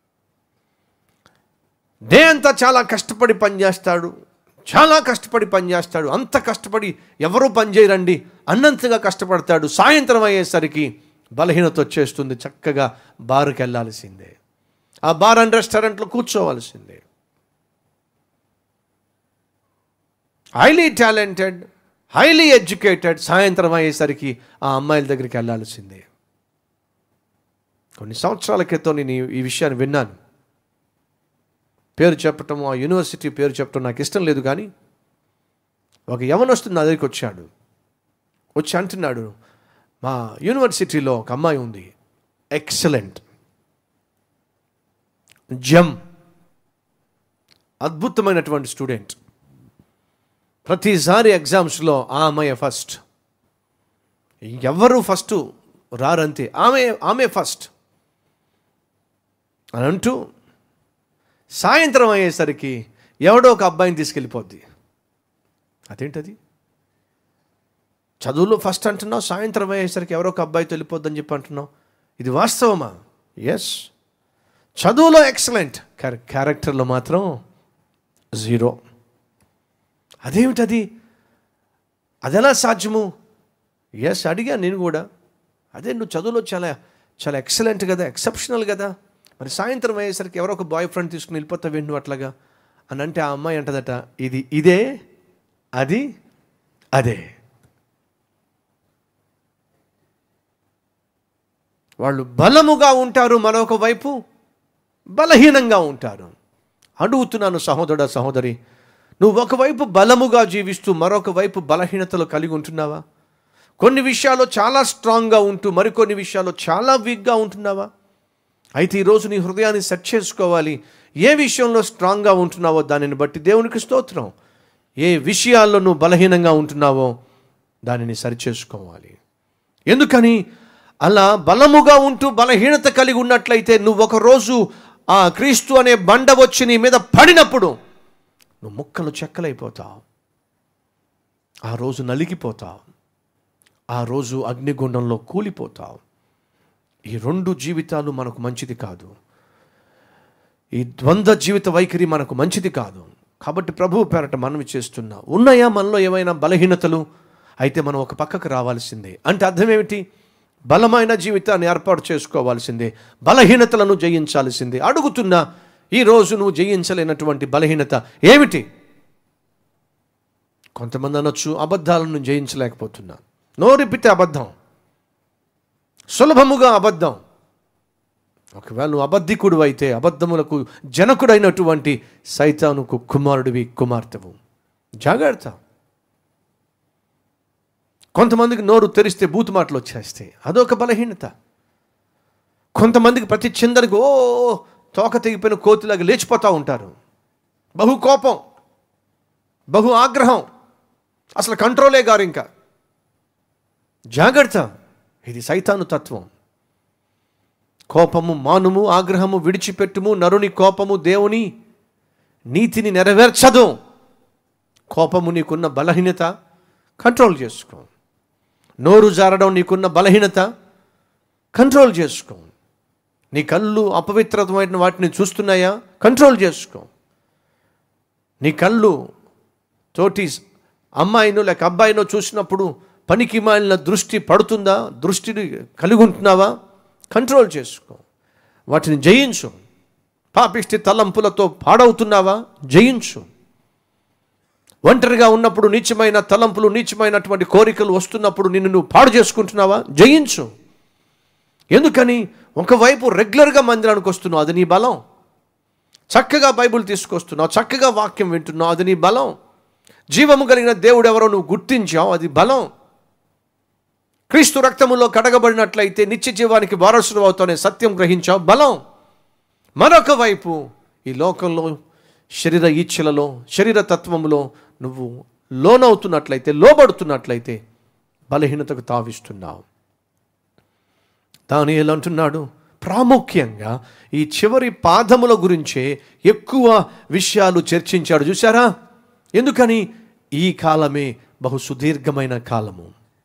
డే అంతా చాలా కష్టపడి పనిచేస్తాడు చాలా కష్టపడి పనిచేస్తాడు అంత కష్టపడి ఎవరూ పనిచేయరండి అన్నంతగా కష్టపడతాడు సాయంత్రం అయ్యేసరికి బలహీనత వచ్చేస్తుంది చక్కగా బారుకి వెళ్ళాల్సిందే ఆ బార్ అండ్ రెస్టారెంట్లో కూర్చోవలసిందే హైలీ టాలెంటెడ్ హైలీ ఎడ్యుకేటెడ్ సాయంత్రం అయ్యేసరికి ఆ అమ్మాయిల దగ్గరికి వెళ్ళాల్సిందే కొన్ని సంవత్సరాల క్రితం నేను ఈ- ఈ విషయాన్ని విన్నాను పేరు చెప్పటం ఆ యూనివర్సిటీ పేరు చెప్పడం నాకు ఇష్టం లేదు కానీ ఒక యవనొస్తుంది నా దగ్గరికి వచ్చాడు వచ్చి అంటున్నాడు మా యూనివర్సిటీలో ఒక అమ్మాయి ఉంది ఎక్సలెంట్ జమ్ అద్భుతమైనటువంటి స్టూడెంట్ ప్రతిసారి ఎగ్జామ్స్లో ఆ అమ్మాయి ఫస్ట్ ఎవరు ఫస్ట్ రారంతే ఆమె ఆమె ఫస్ట్ అని అంటూ సాయంత్రం అయ్యేసరికి ఎవడో ఒక అబ్బాయిని తీసుకెళ్ళిపోద్ది అదేంటది చదువులో ఫస్ట్ అంటున్నావు సాయంత్రం అయ్యేసరికి ఎవరో ఒక అబ్బాయితో వెళ్ళిపోద్దని చెప్పి అంటున్నావు ఇది వాస్తవమా ఎస్ చదువులో ఎక్సలెంట్ క్యారెక్టర్లో మాత్రం జీరో అదేమిటది అదెలా సాధ్యము ఎస్ అడిగా నేను కూడా అదే నువ్వు చదువులో చాలా చాలా ఎక్సలెంట్ కదా ఎక్సెప్షనల్ కదా మరి సాయంత్రం అయ్యేసరికి ఎవరో ఒక బాయ్ ఫ్రెండ్ తీసుకుని వెళ్ళిపోతావు వెన్ను అట్లాగా అని అంటే ఆ అమ్మాయి అంటదట ఇది ఇదే అది అదే వాళ్ళు బలముగా ఉంటారు మరొక వైపు బలహీనంగా ఉంటారు అడుగుతున్నాను సహోదరుడ సహోదరి నువ్వు ఒకవైపు బలముగా జీవిస్తూ మరొక వైపు బలహీనతలు కలిగి ఉంటున్నావా కొన్ని విషయాల్లో చాలా స్ట్రాంగ్గా ఉంటూ మరికొన్ని విషయాల్లో చాలా వీక్గా ఉంటున్నావా అయితే ఈరోజు నీ హృదయాన్ని సెట్ చేసుకోవాలి ఏ విషయంలో స్ట్రాంగ్గా ఉంటున్నావో దానిని బట్టి దేవునికి స్తోత్రం ఏ విషయాల్లో నువ్వు బలహీనంగా ఉంటున్నావో దానిని సరిచేసుకోవాలి ఎందుకని అలా బలముగా ఉంటూ బలహీనత కలిగి ఉన్నట్లయితే నువ్వు ఒకరోజు ఆ క్రీస్తు అనే బండ వచ్చి నీ మీద పడినప్పుడు నువ్వు ముక్కలు చెక్కలైపోతావు ఆ రోజు నలిగిపోతావు ఆ రోజు అగ్నిగుండంలో కూలిపోతావు ఈ రెండు జీవితాలు మనకు మంచిది కాదు ఈ ద్వంద్వ జీవిత వైఖరి మనకు మంచిది కాదు కాబట్టి ప్రభువు పేరట మనవి చేస్తున్నా ఉన్నాయా మనలో ఏమైనా బలహీనతలు అయితే మనం ఒక పక్కకు రావాల్సిందే అంటే అర్థం ఏమిటి బలమైన జీవితాన్ని ఏర్పాటు చేసుకోవాల్సిందే బలహీనతలను జయించాల్సిందే అడుగుతున్నా ఈరోజు నువ్వు జయించలేనటువంటి బలహీనత ఏమిటి కొంతమంది అనొచ్చు అబద్ధాలను జయించలేకపోతున్నా నోరిపితే అబద్ధం సులభముగా అబద్ధం ఒకవేళ నువ్వు అబద్ధికుడు అయితే అబద్ధములకు జనకుడైనటువంటి సైతానుకు కుమారుడివి కుమార్తెవు జాగ్రత్త కొంతమందికి నోరు తెరిస్తే బూతు మాటలు వచ్చేస్తాయి అదొక బలహీనత కొంతమందికి ప్రతి చిందరికి ఓ తోక తెగిపోయిన కోతిలాగా లేచిపోతూ ఉంటారు బహు కోపం బహు ఆగ్రహం అసలు కంట్రోలే గారు ఇంకా జాగ్రత్త ఇది సైతాను తత్వం కోపము మానుము ఆగ్రహము విడిచిపెట్టుము నరుని కోపము దేవుని నీతిని నెరవేర్చదు కోపము నీకున్న బలహీనత కంట్రోల్ చేసుకో నోరు జారడం నీకున్న బలహీనత కంట్రోల్ చేసుకో నీ కళ్ళు అపవిత్రమైన వాటిని చూస్తున్నాయా కంట్రోల్ చేసుకో నీ కళ్ళు తోటి అమ్మాయినో లేక అబ్బాయినో చూసినప్పుడు పనికి మాలిన దృష్టి పడుతుందా దృష్టిని కలిగి ఉంటున్నావా కంట్రోల్ చేసుకో వాటిని జయించు పాపిష్టి తలంపులతో పాడవుతున్నావా జయించు ఒంటరిగా ఉన్నప్పుడు నీచమైన తలంపులు నీచమైనటువంటి కోరికలు వస్తున్నప్పుడు నిన్ను నువ్వు పాడు చేసుకుంటున్నావా జయించు ఎందుకని ఒకవైపు రెగ్యులర్గా మందిరానికి వస్తున్నావు అది నీ బలం చక్కగా బైబిల్ తీసుకొస్తున్నావు చక్కగా వాక్యం వింటున్నావు అది నీ బలం జీవము కలిగిన దేవుడు ఎవరో నువ్వు గుర్తించావు అది బలం క్రీస్తు రక్తములో కడగబడినట్లయితే నిత్య జీవానికి వారసుడు అవుతానే సత్యం గ్రహించావు బలం మరొక వైపు ఈ లోకంలో శరీర ఈచ్ఛలలో శరీర తత్వములో నువ్వు లోనవుతున్నట్లయితే లోబడుతున్నట్లయితే బలహీనతకు తావిస్తున్నావు దాని అంటున్నాడు ప్రాముఖ్యంగా ఈ చివరి పాదముల గురించే ఎక్కువ విషయాలు చర్చించాడు చూసారా ఎందుకని ఈ కాలమే బహు సుదీర్ఘమైన కాలము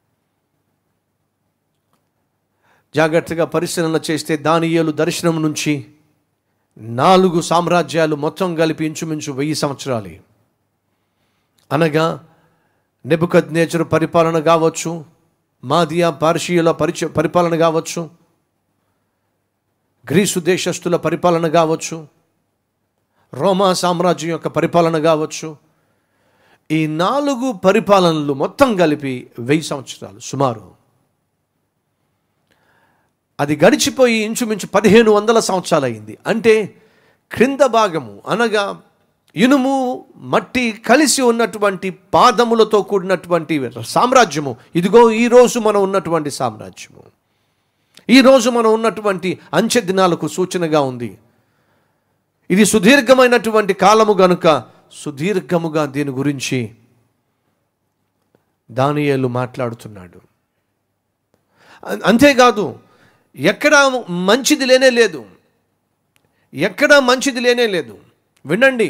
జాగ్రత్తగా పరిశీలన చేస్తే దానియేలు దర్శనం నుంచి నాలుగు సామ్రాజ్యాలు మొత్తం కలిపి ఇంచుమించు వెయ్యి సంవత్సరాలు అనగా నెబుకద్ నేచరు పరిపాలన కావచ్చు మాదియా పార్షియుల పరిచ పరిపాలన కావచ్చు గ్రీసు దేశస్థుల పరిపాలన కావచ్చు రోమా సామ్రాజ్యం యొక్క పరిపాలన కావచ్చు ఈ నాలుగు పరిపాలనలు మొత్తం కలిపి వెయ్యి సంవత్సరాలు సుమారు అది గడిచిపోయి ఇంచుమించు పదిహేను వందల సంవత్సరాలు అయింది అంటే క్రింద భాగము అనగా ఇనుము మట్టి కలిసి ఉన్నటువంటి పాదములతో కూడినటువంటి సామ్రాజ్యము ఇదిగో ఈరోజు మనం ఉన్నటువంటి సామ్రాజ్యము ఈరోజు మనం ఉన్నటువంటి అంచె దినాలకు సూచనగా ఉంది ఇది సుదీర్ఘమైనటువంటి కాలము గనుక సుదీర్ఘముగా దీని గురించి దానియేలు మాట్లాడుతున్నాడు అం- అంతేకాదు ఎక్కడ మంచిది లేనే లేదు ఎక్కడ మంచిది లేనే లేదు వినండి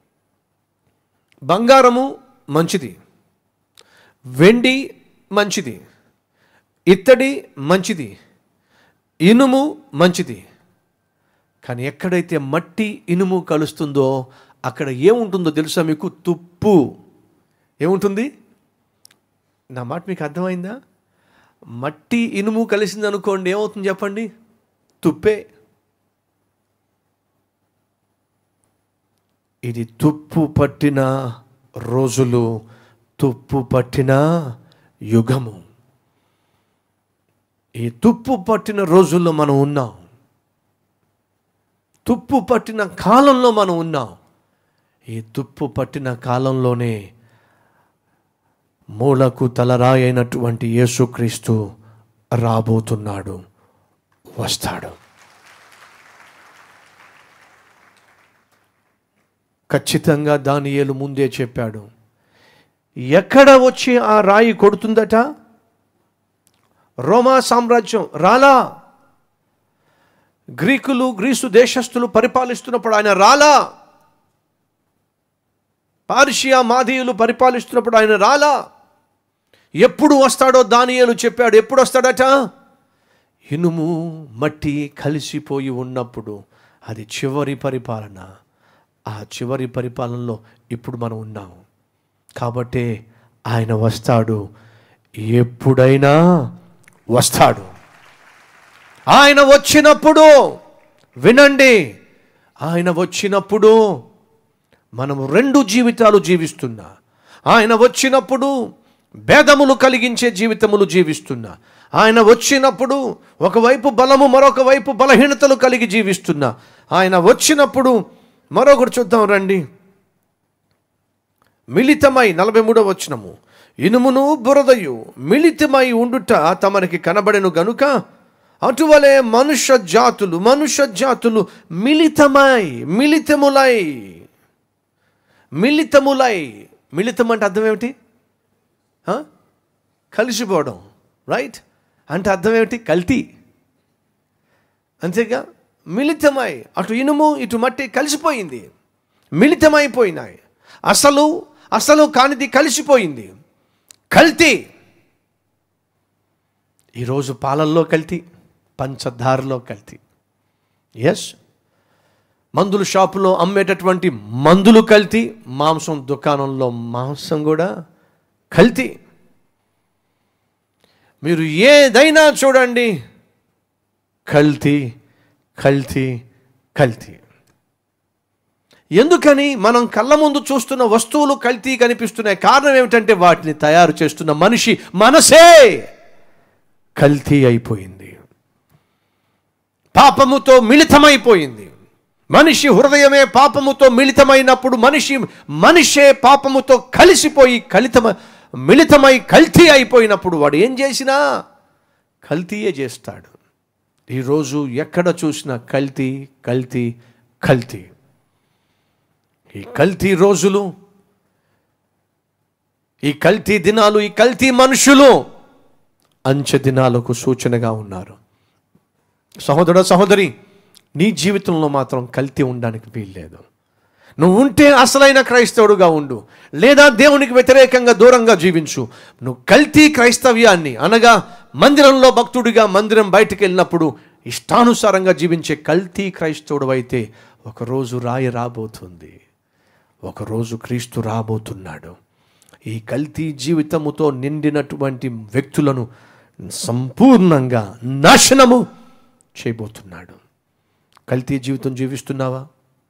బంగారము మంచిది వెండి మంచిది ఇత్తడి మంచిది ఇనుము మంచిది కానీ ఎక్కడైతే మట్టి ఇనుము కలుస్తుందో అక్కడ ఏముంటుందో తెలుసా మీకు తుప్పు ఏముంటుంది నా మాట మీకు అర్థమైందా మట్టి ఇనుము కలిసింది అనుకోండి ఏమవుతుంది చెప్పండి తుప్పే ఇది తుప్పు పట్టిన రోజులు తుప్పు పట్టిన యుగము ఈ తుప్పు పట్టిన రోజుల్లో మనం ఉన్నాం తుప్పు పట్టిన కాలంలో మనం ఉన్నాం ఈ తుప్పు పట్టిన కాలంలోనే మూలకు తలరాయి అయినటువంటి యేసుక్రీస్తు రాబోతున్నాడు వస్తాడు ఖచ్చితంగా దానియేలు ముందే చెప్పాడు ఎక్కడ వచ్చి ఆ రాయి కొడుతుందట రోమా సామ్రాజ్యం రాలా గ్రీకులు గ్రీసు దేశస్థులు పరిపాలిస్తున్నప్పుడు ఆయన రాలా పార్షియా మాదీయులు పరిపాలిస్తున్నప్పుడు ఆయన రాలా ఎప్పుడు వస్తాడో దానియేలు చెప్పాడు ఎప్పుడు వస్తాడట ఇనుము మట్టి కలిసిపోయి ఉన్నప్పుడు అది చివరి పరిపాలన ఆ చివరి పరిపాలనలో ఇప్పుడు మనం ఉన్నాం కాబట్టే ఆయన వస్తాడు ఎప్పుడైనా వస్తాడు ఆయన వచ్చినప్పుడు వినండి ఆయన వచ్చినప్పుడు మనము రెండు జీవితాలు జీవిస్తున్నా ఆయన వచ్చినప్పుడు భేదములు కలిగించే జీవితములు జీవిస్తున్నా ఆయన వచ్చినప్పుడు ఒకవైపు బలము మరొక వైపు బలహీనతలు కలిగి జీవిస్తున్నా ఆయన వచ్చినప్పుడు మరొకటి చూద్దాం రండి మిళితమై నలభై మూడవ వచనము ఇనుమును బురదయు మిళితమై ఉండుట తమరికి కనబడెను గనుక అటువలే మనుష్య జాతులు మనుష్య జాతులు మిళితమై మిళితములై మిళితములై మిళితం అంటే అర్థం ఏమిటి ఆ? కలిసిపోవడం రైట్ అంటే అర్థం ఏమిటి కల్తీ అంతేగా మిళితమై అటు ఇనుము ఇటు మట్టి కలిసిపోయింది మిళితమైపోయినాయి అసలు అసలు కానిది కలిసిపోయింది కల్తీ ఈరోజు పాలల్లో కల్తీ పంచదారలో కల్తీ ఎస్ మందుల షాపులో అమ్మేటటువంటి మందులు కల్తీ మాంసం దుకాణంలో మాంసం కూడా కల్తీ మీరు ఏదైనా చూడండి కల్తీ కల్తీ కల్తీ ఎందుకని మనం కళ్ళ ముందు చూస్తున్న వస్తువులు కల్తీ కనిపిస్తున్నాయి కారణం ఏమిటంటే వాటిని తయారు చేస్తున్న మనిషి మనసే కల్తీ అయిపోయింది పాపముతో మిళితమైపోయింది మనిషి హృదయమే పాపముతో మిళితమైనప్పుడు మనిషి మనిషే పాపముతో కలిసిపోయి కలితమ మిళితమై కల్తీ అయిపోయినప్పుడు వాడు ఏం చేసినా కల్తీయే చేస్తాడు ఈరోజు ఎక్కడ చూసినా కల్తీ కల్తీ కల్తీ ఈ కల్తీ రోజులు ఈ కల్తీ దినాలు ఈ కల్తీ మనుషులు అంచె దినాలకు సూచనగా ఉన్నారు సహోదర సహోదరి నీ జీవితంలో మాత్రం కల్తీ ఉండడానికి వీల్లేదు నువ్వు ఉంటే అసలైన క్రైస్తవుడుగా ఉండు లేదా దేవునికి వ్యతిరేకంగా దూరంగా జీవించు నువ్వు కల్తీ క్రైస్తవ్యాన్ని అనగా మందిరంలో భక్తుడిగా మందిరం బయటికి వెళ్ళినప్పుడు ఇష్టానుసారంగా జీవించే కల్తీ క్రైస్తవుడు అయితే ఒకరోజు రాయి రాబోతుంది ఒకరోజు క్రీస్తు రాబోతున్నాడు ఈ కల్తీ జీవితముతో నిండినటువంటి వ్యక్తులను సంపూర్ణంగా నాశనము చేయబోతున్నాడు కల్తీ జీవితం జీవిస్తున్నావా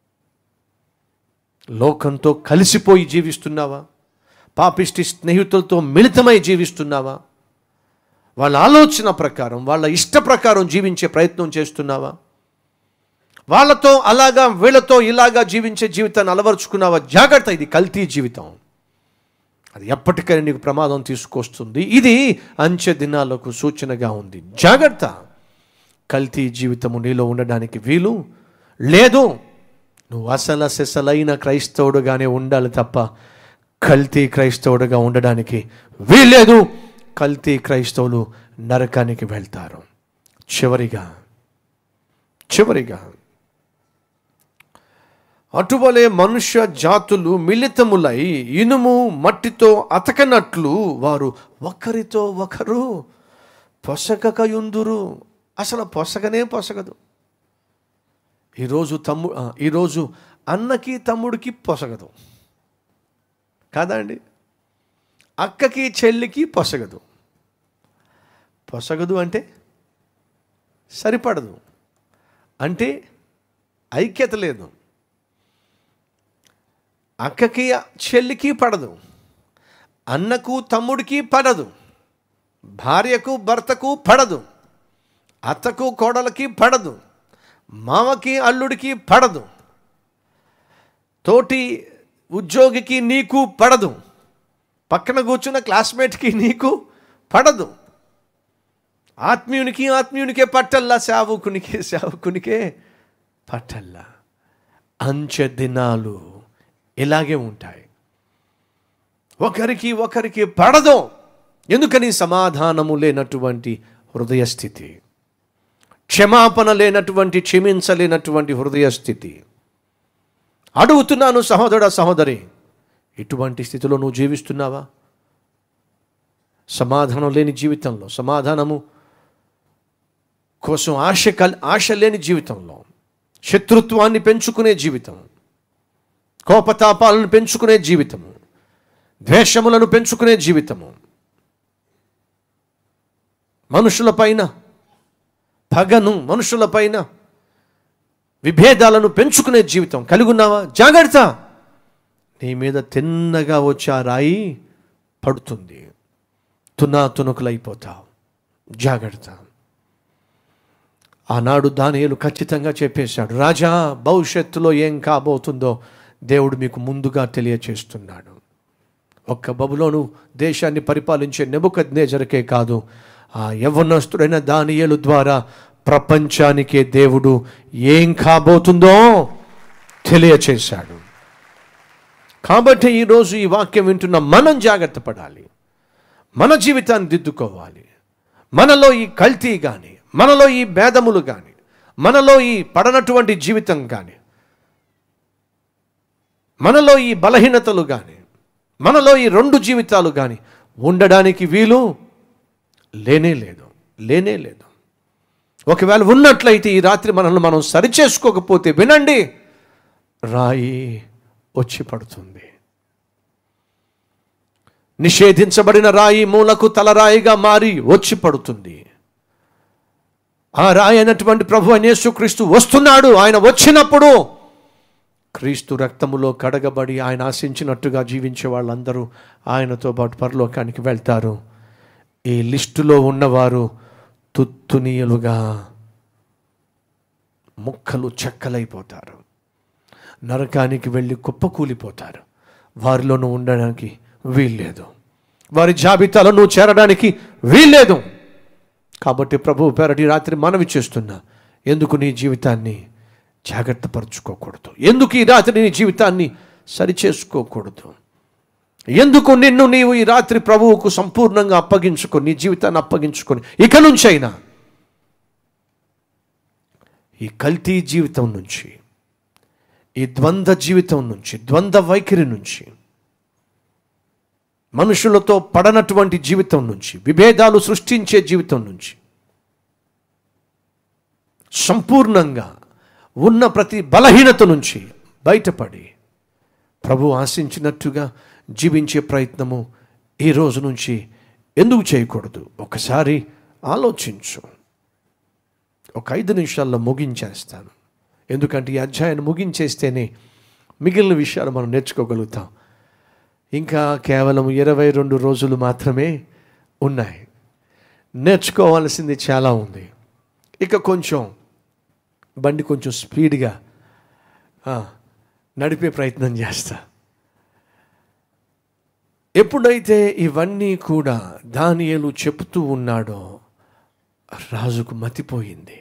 లోకంతో కలిసిపోయి జీవిస్తున్నావా పాపిష్టి స్నేహితులతో మిళితమై జీవిస్తున్నావా వాళ్ళ ఆలోచన ప్రకారం వాళ్ళ ఇష్ట ప్రకారం జీవించే ప్రయత్నం చేస్తున్నావా వాళ్ళతో అలాగా వీళ్ళతో ఇలాగా జీవించే జీవితాన్ని అలవరుచుకున్నావా జాగ్రత్త ఇది కల్తీ జీవితం అది ఎప్పటికైనా నీకు ప్రమాదం తీసుకొస్తుంది ఇది అంచె దినాలకు సూచనగా ఉంది జాగ్రత్త కల్తీ జీవితము నీలో ఉండడానికి వీలు లేదు నువ్వు అసల సెసలైన క్రైస్తవుడుగానే ఉండాలి తప్ప కల్తీ క్రైస్తవుడుగా ఉండడానికి వీల్లేదు కల్తీ క్రైస్తవులు నరకానికి వెళ్తారు చివరిగా చివరిగా అటువలే మనుష్య జాతులు మిళితములై ఇనుము మట్టితో అతకనట్లు వారు ఒకరితో ఒకరు పొసగకయుందురు అసలు పొసగనే పొసగదు ఈరోజు తమ్ము ఆ, ఈరోజు అన్నకి తమ్ముడికి పొసగదు కాదా అండి అక్కకి చెల్లికి పొసగదు పొసగదు అంటే సరిపడదు అంటే ఐక్యత లేదు అక్కకి చెల్లికి పడదు అన్నకు తమ్ముడికి పడదు భార్యకు భర్తకు పడదు అత్తకు కోడలకి పడదు మామకి అల్లుడికి పడదు తోటి ఉద్యోగికి నీకు పడదు పక్కన కూర్చున్న క్లాస్మేట్కి నీకు పడదు ఆత్మీయునికి ఆత్మీయునికే పట్టల్లా సేవకునికే సేవకునికే పట్టల్లా అంచె దినాలు ఇలాగే ఉంటాయి ఒకరికి ఒకరికి పడదు ఎందుకని సమాధానము లేనటువంటి హృదయ స్థితి క్షమాపణ లేనటువంటి క్షమించలేనటువంటి హృదయ స్థితి అడుగుతున్నాను సహోదర సహోదరి ఇటువంటి స్థితిలో నువ్వు జీవిస్తున్నావా సమాధానం లేని జీవితంలో సమాధానము కోసం ఆశ కల్ ఆశ లేని జీవితంలో శత్రుత్వాన్ని పెంచుకునే జీవితం కోపతాపాలను పెంచుకునే జీవితము ద్వేషములను పెంచుకునే జీవితము మనుషులపైన పగను మనుషులపైన విభేదాలను పెంచుకునే జీవితం కలిగి ఉన్నావా జాగ్రత్త నీ మీద తిన్నగా వచ్చే ఆ రాయి పడుతుంది తునా తునకులైపోతావు జాగ్రత్త ఆనాడు దానియేలు ఖచ్చితంగా చెప్పేశాడు రాజా భవిష్యత్తులో ఏం కాబోతుందో దేవుడు మీకు ముందుగా తెలియచేస్తున్నాడు ఒక్క బబులోను దేశాన్ని పరిపాలించే నెబుకద్నేజరకే కాదు ఆ యవ్వనస్తుడైన దానియేలు ద్వారా ప్రపంచానికే దేవుడు ఏం కాబోతుందో తెలియచేశాడు కాబట్టి ఈరోజు ఈ వాక్యం వింటున్న మనం జాగ్రత్త పడాలి మన జీవితాన్ని దిద్దుకోవాలి మనలో ఈ కల్తీ కానీ మనలో ఈ భేదములు కానీ మనలో ఈ పడనటువంటి జీవితం కానీ మనలో ఈ బలహీనతలు కానీ మనలో ఈ రెండు జీవితాలు కానీ ఉండడానికి వీలు లేనే లేదు లేనే లేదు ఒకవేళ ఉన్నట్లయితే ఈ రాత్రి మనల్ని మనం సరిచేసుకోకపోతే వినండి రాయి వచ్చి పడుతుంది నిషేధించబడిన రాయి మూలకు తలరాయిగా మారి వచ్చి పడుతుంది ఆ రాయి అయినటువంటి ప్రభు అయిన యేసుక్రీస్తు వస్తున్నాడు ఆయన వచ్చినప్పుడు క్రీస్తు రక్తములో కడగబడి ఆయన ఆశించినట్టుగా జీవించే వాళ్ళందరూ ఆయనతో పాటు పరలోకానికి వెళ్తారు ఈ లిస్టులో ఉన్నవారు తుత్తునీయులుగా ముక్కలు చెక్కలైపోతారు నరకానికి వెళ్ళి కుప్పకూలిపోతారు వారిలోనూ ఉండడానికి వీల్లేదు వారి జాబితాలో నువ్వు చేరడానికి వీల్లేదు కాబట్టి ప్రభు పేరటి రాత్రి మనవి చేస్తున్నా ఎందుకు నీ జీవితాన్ని జాగ్రత్త పరుచుకోకూడదు ఎందుకు ఈ రాత్రి నీ జీవితాన్ని సరిచేసుకోకూడదు ఎందుకు నిన్ను నీవు ఈ రాత్రి ప్రభువుకు సంపూర్ణంగా అప్పగించుకొని నీ జీవితాన్ని అప్పగించుకొని ఇక నుంచైనా ఈ కల్తీ జీవితం నుంచి ఈ ద్వంద్వ జీవితం నుంచి ద్వంద్వ వైఖరి నుంచి మనుషులతో పడనటువంటి జీవితం నుంచి విభేదాలు సృష్టించే జీవితం నుంచి సంపూర్ణంగా ఉన్న ప్రతి బలహీనత నుంచి బయటపడి ప్రభు ఆశించినట్టుగా జీవించే ప్రయత్నము ఈ రోజు నుంచి ఎందుకు చేయకూడదు ఒకసారి ఆలోచించు ఒక ఐదు నిమిషాల్లో ముగించేస్తాను ఎందుకంటే ఈ అధ్యాయాన్ని ముగించేస్తేనే మిగిలిన విషయాలు మనం నేర్చుకోగలుగుతాం ఇంకా కేవలం ఇరవై రెండు రోజులు మాత్రమే ఉన్నాయి నేర్చుకోవాల్సింది చాలా ఉంది ఇక కొంచెం బండి కొంచెం స్పీడ్గా ఆ, నడిపే ప్రయత్నం చేస్తా ఎప్పుడైతే ఇవన్నీ కూడా దానియేలు చెప్తూ ఉన్నాడో రాజుకు మతిపోయింది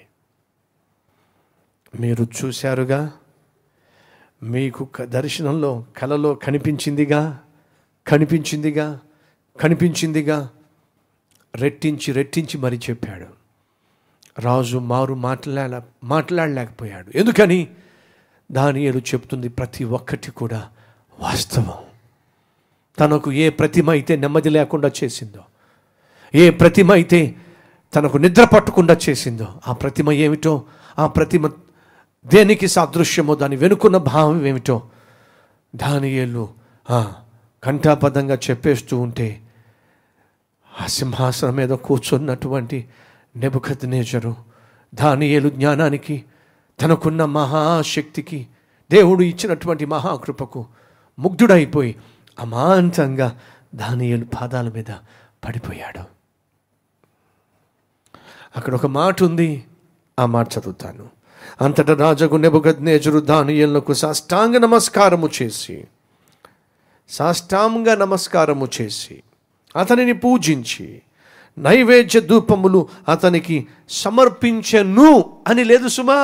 మీరు చూశారుగా మీకు క- దర్శనంలో కలలో కనిపించిందిగా కనిపించిందిగా కనిపించిందిగా రెట్టించి రెట్టించి మరి చెప్పాడు రాజు మారు మాట్లాడ మాట్లాడలేకపోయాడు ఎందుకని దానియేలు చెప్తుంది ప్రతి ఒక్కటి కూడా వాస్తవం తనకు ఏ ప్రతిమ అయితే నెమ్మది లేకుండా చేసిందో ఏ ప్రతిమ అయితే తనకు నిద్ర పట్టకుండా చేసిందో ఆ ప్రతిమ ఏమిటో ఆ ప్రతిమ దేనికి సాదృశ్యమో దాని వెనుకున్న భావం ఏమిటో దానియేలు ఆ, కంఠాపదంగా చెప్పేస్తూ ఉంటే ఆ సింహాసనం మీద కూర్చున్నటువంటి నెబుకత్ నేజరు దానియేలు జ్ఞానానికి తనకున్న మహాశక్తికి దేవుడు ఇచ్చినటువంటి మహాకృపకు ముగ్ధుడైపోయి అమాంతంగా దానియేలు పాదాల మీద పడిపోయాడు అక్కడ ఒక మాట ఉంది ఆ మాట చదువుతాను అంతటా రాజగు నెబుకద్నేజరు దానియేలునకు సాష్టాంగ నమస్కారము చేసి సాష్టాంగ నమస్కారము చేసి అతనిని పూజించి నైవేద్య ధూపములు అతనికి సమర్పించెను అని లేదు సుమా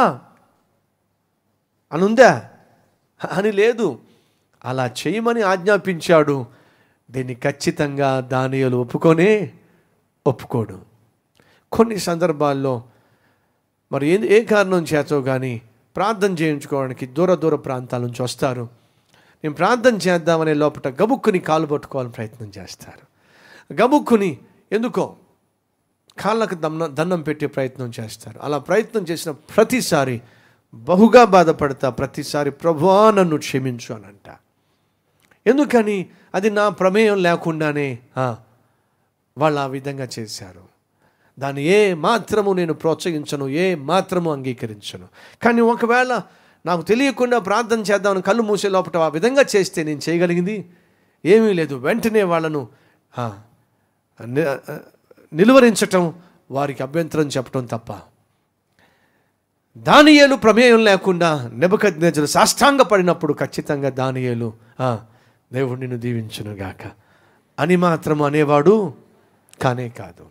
అనుందా అని లేదు అలా చేయమని ఆజ్ఞాపించాడు దీన్ని ఖచ్చితంగా దానియలు ఒప్పుకొనే ఒప్పుకోడు కొన్ని సందర్భాల్లో మరి ఏ ఏ కారణం చేతో కానీ ప్రార్థన చేయించుకోవడానికి దూర దూర ప్రాంతాల నుంచి వస్తారు నేను ప్రార్థన చేద్దామనే లోపల గబుక్కుని కాలు పట్టుకోవాలని ప్రయత్నం చేస్తారు గబుక్కుని ఎందుకో కాళ్ళకు దన్న దండం పెట్టే ప్రయత్నం చేస్తారు అలా ప్రయత్నం చేసిన ప్రతిసారి బహుగా బాధపడతా ప్రతిసారి ప్రభువా నన్ను క్షమించు అని అంట ఎందుకని అది నా ప్రమేయం లేకుండానే ఆ, వాళ్ళు ఆ విధంగా చేశారు దాన్ని ఏ మాత్రము నేను ప్రోత్సహించను ఏ మాత్రము అంగీకరించను కానీ ఒకవేళ నాకు తెలియకుండా ప్రార్థన చేద్దామని కళ్ళు మూసే లోపల ఆ విధంగా చేస్తే నేను చేయగలిగింది ఏమీ లేదు వెంటనే వాళ్ళను ఆ, ని- నిలువరించటం వారికి అభ్యంతరం చెప్పటం తప్ప దానియేలు ప్రమేయం లేకుండా నెబద్నేజరు సాష్టాంగ పడినప్పుడు ఖచ్చితంగా దానియేలు "ఆ, దేవుడు నిన్ను దీవించునుగాక అని మాత్రం అనేవాడు కానే కాదు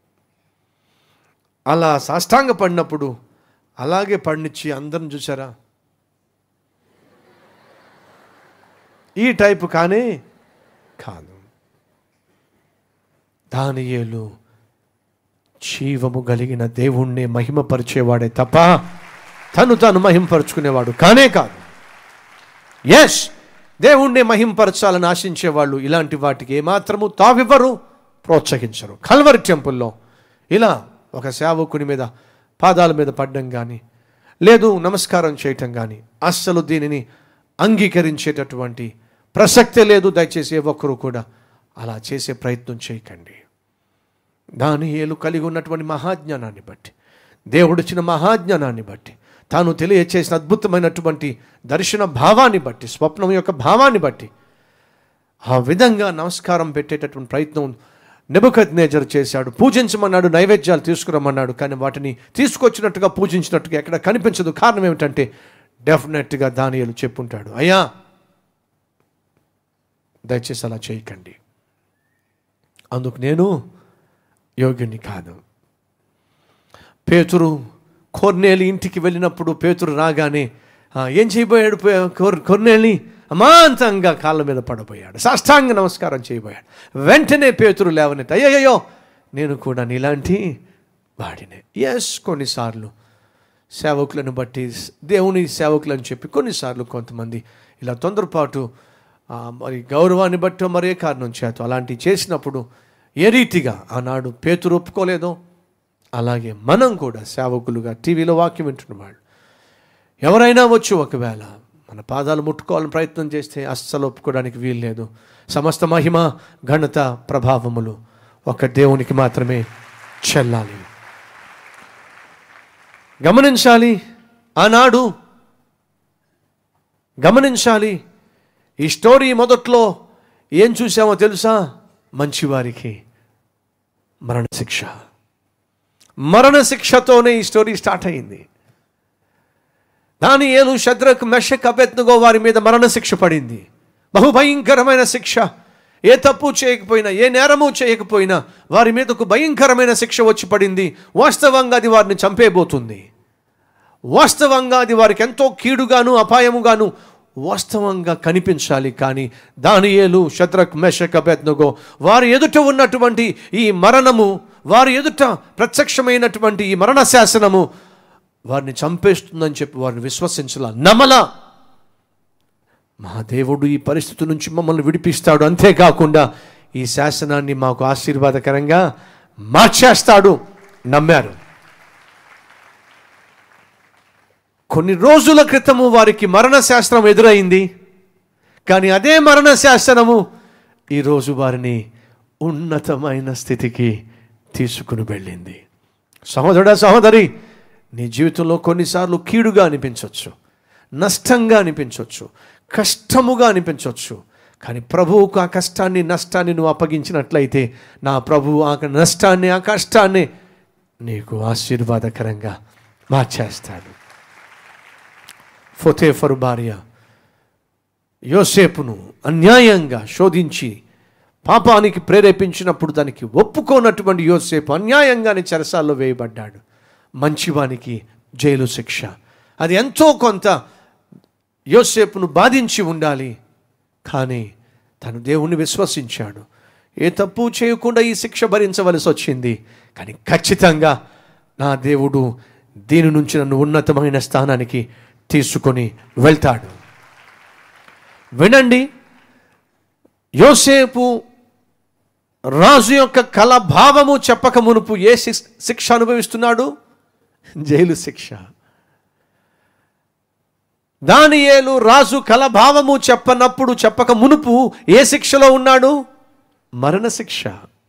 అలా సాష్టాంగ పడినప్పుడు అలాగే పడినిచ్చి అందరం చూసారా ఈ టైపు కానే కాదు దానియేలు జీవము కలిగిన దేవుణ్ణి మహిమపరిచేవాడే తప్ప తను తాను మహిమపరుచుకునేవాడు కానే కాదు ఎస్ దేవుణ్ణి మహింపరచాలని ఆశించేవాళ్ళు ఇలాంటి వాటికి ఏమాత్రము తావివ్వరు ప్రోత్సహించరు కల్వరి టెంపుల్లో ఇలా ఒక సేవకుని మీద పాదాల మీద పడ్డం కానీ లేదు నమస్కారం చేయటం కానీ అస్సలు దీనిని అంగీకరించేటటువంటి ప్రసక్తే లేదు దయచేసి ఏ ఒక్కరు కూడా అలా చేసే ప్రయత్నం చేయకండి దాని ఏలు కలిగి ఉన్నటువంటి మహాజ్ఞానాన్ని బట్టి దేవుడిచ్చిన మహాజ్ఞానాన్ని బట్టి తాను తెలియచేసిన అద్భుతమైనటువంటి దర్శన భావాన్ని బట్టి స్వప్నం యొక్క భావాన్ని బట్టి ఆ విధంగా నమస్కారం పెట్టేటటువంటి ప్రయత్నం నెబుకత్ నేజర్ చేశాడు పూజించమన్నాడు నైవేద్యాలు తీసుకురమ్మన్నాడు కానీ వాటిని తీసుకొచ్చినట్టుగా పూజించినట్టుగా ఎక్కడ కనిపించదు కారణం ఏమిటంటే డెఫినెట్గా దానియలు చెప్పుంటాడు అయ్యా దయచేసి అలా చేయకండి అందుకు నేను యోగ్యుని కాదు పేతురు కొర్నేలి ఇంటికి వెళ్ళినప్పుడు పేతురు రాగానే "ఆ, ఏం చేయబోయాడు పే- కొర్- కొర్నేలి అమాంతంగా కాళ్ళ మీద పడబోయాడు సాష్టాంగ నమస్కారం చేయబోయాడు వెంటనే పేతురు లేవనెత్తి అయ్యయ్యో నేను కూడా నీలాంటి వాడినే ఎస్ కొన్నిసార్లు సేవకులను బట్టి దేవుని సేవకులని చెప్పి కొన్నిసార్లు కొంతమంది ఇలా తొందరపాటు ఆ, మరి గౌరవాన్ని బట్టి మరే కారణం చేత అలాంటివి చేసినప్పుడు ఏ రీతిగా ఆనాడు పేతురు ఒప్పుకోలేదో అలాగే మనం కూడా సేవకులుగా టీవీలో వాక్యం వింటున్న వాళ్ళు ఎవరైనా వచ్చి ఒకవేళ మన పాదాలు ముట్టుకోవాలని ప్రయత్నం చేస్తే అస్సలు ఒప్పుకోవడానికి వీల్లేదు సమస్త మహిమ ఘనత ప్రభావములు ఒక దేవునికి మాత్రమే చెల్లాలి గమనించాలి ఆనాడు గమనించాలి ఈ స్టోరీ మొదట్లో ఏం చూసామో తెలుసా మంచివారికి మరణశిక్ష మరణశిక్షతోనే ఈ స్టోరీ స్టార్ట్ అయింది దాని ఏలు శద్రక్ మెషక్ అభెత్నుగో వారి మీద మరణశిక్ష పడింది బహుభయంకరమైన శిక్ష ఏ తప్పు చేయకపోయినా ఏ నేరము చేయకపోయినా వారి మీద ఒక భయంకరమైన శిక్ష వచ్చి పడింది వాస్తవంగా అది వారిని చంపేయబోతుంది వాస్తవంగా అది వారికి ఎంతో కీడుగాను అపాయముగాను వాస్తవంగా కనిపించాలి కానీ దానియేలు శత్రక్ మెషక్ అభెత్నగో వారి ఎదుట ఉన్నటువంటి ఈ మరణము వారి ఎదుట ప్రత్యక్షమైనటువంటి ఈ మరణ శాసనము వారిని చంపేస్తుందని చెప్పి వారిని విశ్వసించాల నమల మా దేవుడు ఈ పరిస్థితి నుంచి మమ్మల్ని విడిపిస్తాడు అంతేకాకుండా ఈ శాసనాన్ని మాకు ఆశీర్వాదకరంగా మార్చేస్తాడు నమ్మారు కొన్ని రోజుల క్రితము వారికి మరణ శాస్త్రం ఎదురైంది కానీ అదే మరణ శాసనము ఈరోజు వారిని ఉన్నతమైన స్థితికి తీసుకుని వెళ్ళింది సహోదరుడా సహోదరి నీ జీవితంలో కొన్నిసార్లు కీడుగా అనిపించవచ్చు నష్టంగా అనిపించవచ్చు కష్టముగా అనిపించవచ్చు కానీ ప్రభువుకు ఆ కష్టాన్ని నష్టాన్ని నువ్వు అప్పగించినట్లయితే నా ప్రభువు ఆ నష్టాన్ని ఆ కష్టాన్ని నీకు ఆశీర్వాదకరంగా మార్చేస్తాడు ఫొతేఫరు భార్య యోసేపును అన్యాయంగా శోధించి పాపానికి ప్రేరేపించినప్పుడు దానికి ఒప్పుకోనటువంటి యోసేపు అన్యాయంగానే చెరసాల్లో వేయబడ్డాడు మంచివానికి జైలు శిక్ష అది ఎంతో కొంత యోసేపును బాధించి ఉండాలి కానీ తను దేవుణ్ణి విశ్వసించాడు ఏ తప్పు చేయకుండా ఈ శిక్ష భరించవలసి వచ్చింది కానీ ఖచ్చితంగా నా దేవుడు దీని నుంచి నన్ను ఉన్నతమైన స్థానానికి తీసుకొని వెళ్తాడు వినండి యోసేపు రాజు యొక్క కళ భావము చెప్పక మునుపు ఏ శిక్ష- శిక్ష అనుభవిస్తున్నాడు జైలు శిక్ష దానియేలు రాజు కలభావము చెప్పనప్పుడు చెప్పక మునుపు ఏ శిక్షలో ఉన్నాడు మరణ శిక్ష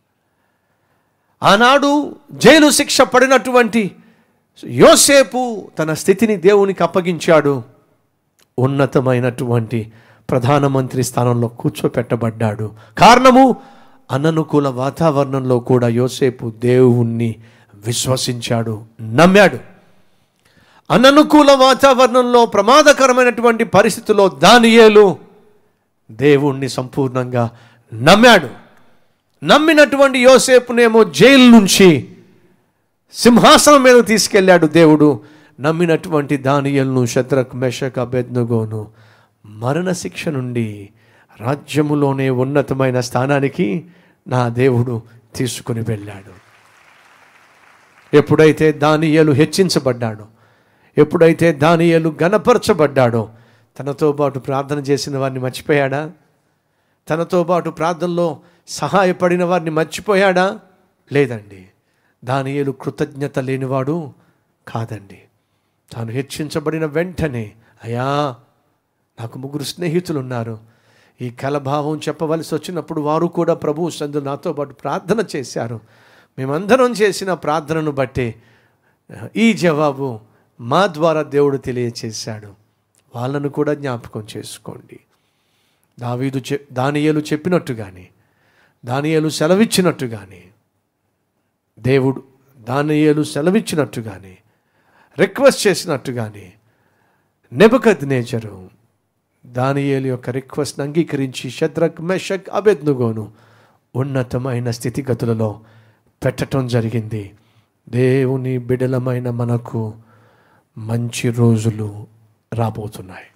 ఆనాడు జైలు శిక్ష పడినటువంటి యోసేపు తన స్థితిని దేవునికి అప్పగించాడు ఉన్నతమైనటువంటి ప్రధానమంత్రి స్థానంలో కూర్చోపెట్టబడ్డాడు కారణము అననుకూల వాతావరణంలో కూడా యోసేపు దేవుణ్ణి విశ్వసించాడు నమ్మాడు అననుకూల వాతావరణంలో ప్రమాదకరమైనటువంటి పరిస్థితుల్లో దానియేలు దేవుణ్ణి సంపూర్ణంగా నమ్మాడు నమ్మినటువంటి యోసేపునేమో జైలు నుంచి సింహాసనం మీద తీసుకెళ్ళాడు దేవుడు నమ్మినటువంటి దానియల్ను శత్రక్ మెషక్ అబెద్నుగోను మరణశిక్ష నుండి రాజ్యములోనే ఉన్నతమైన స్థానానికి నా దేవుడు తీసుకుని వెళ్ళాడు ఎప్పుడైతే దానియలు హెచ్చించబడ్డాడో ఎప్పుడైతే దానియలు గనపరచబడ్డాడో తనతో పాటు ప్రార్థన చేసిన వారిని మర్చిపోయాడా తనతో పాటు ప్రార్థనలో సహాయపడిన వారిని మర్చిపోయాడా లేదండి దానియేలు కృతజ్ఞత లేనివాడు కాదండి తాను హెచ్చించబడిన వెంటనే అయా నాకు ముగ్గురు స్నేహితులు ఉన్నారు ఈ కలభావం చెప్పవలసి వచ్చినప్పుడు వారు కూడా ప్రభు సందు నాతో పాటు ప్రార్థన చేశారు మేమందరం చేసిన ప్రార్థనను బట్టి ఈ జవాబు మా ద్వారా దేవుడు తెలియచేశాడు వాళ్ళను కూడా జ్ఞాపకం చేసుకోండి దావీదు చె దానియేలు చెప్పినట్టుగానే దానియేలు సెలవిచ్చినట్టుగానే దేవుడు దానియేలు సెలవిచ్చినట్టుగానే రిక్వెస్ట్ చేసినట్టుగానే నెబకద్ నేచరు దానియేలు యొక్క రిక్వెస్ట్ని అంగీకరించి శద్రక్ మెషక్ అబెద్నుగోను ఉన్నతమైన స్థితిగతులలో పెట్టడం జరిగింది దేవుని బిడలమైన మనకు మంచి రోజులు రాబోతున్నాయి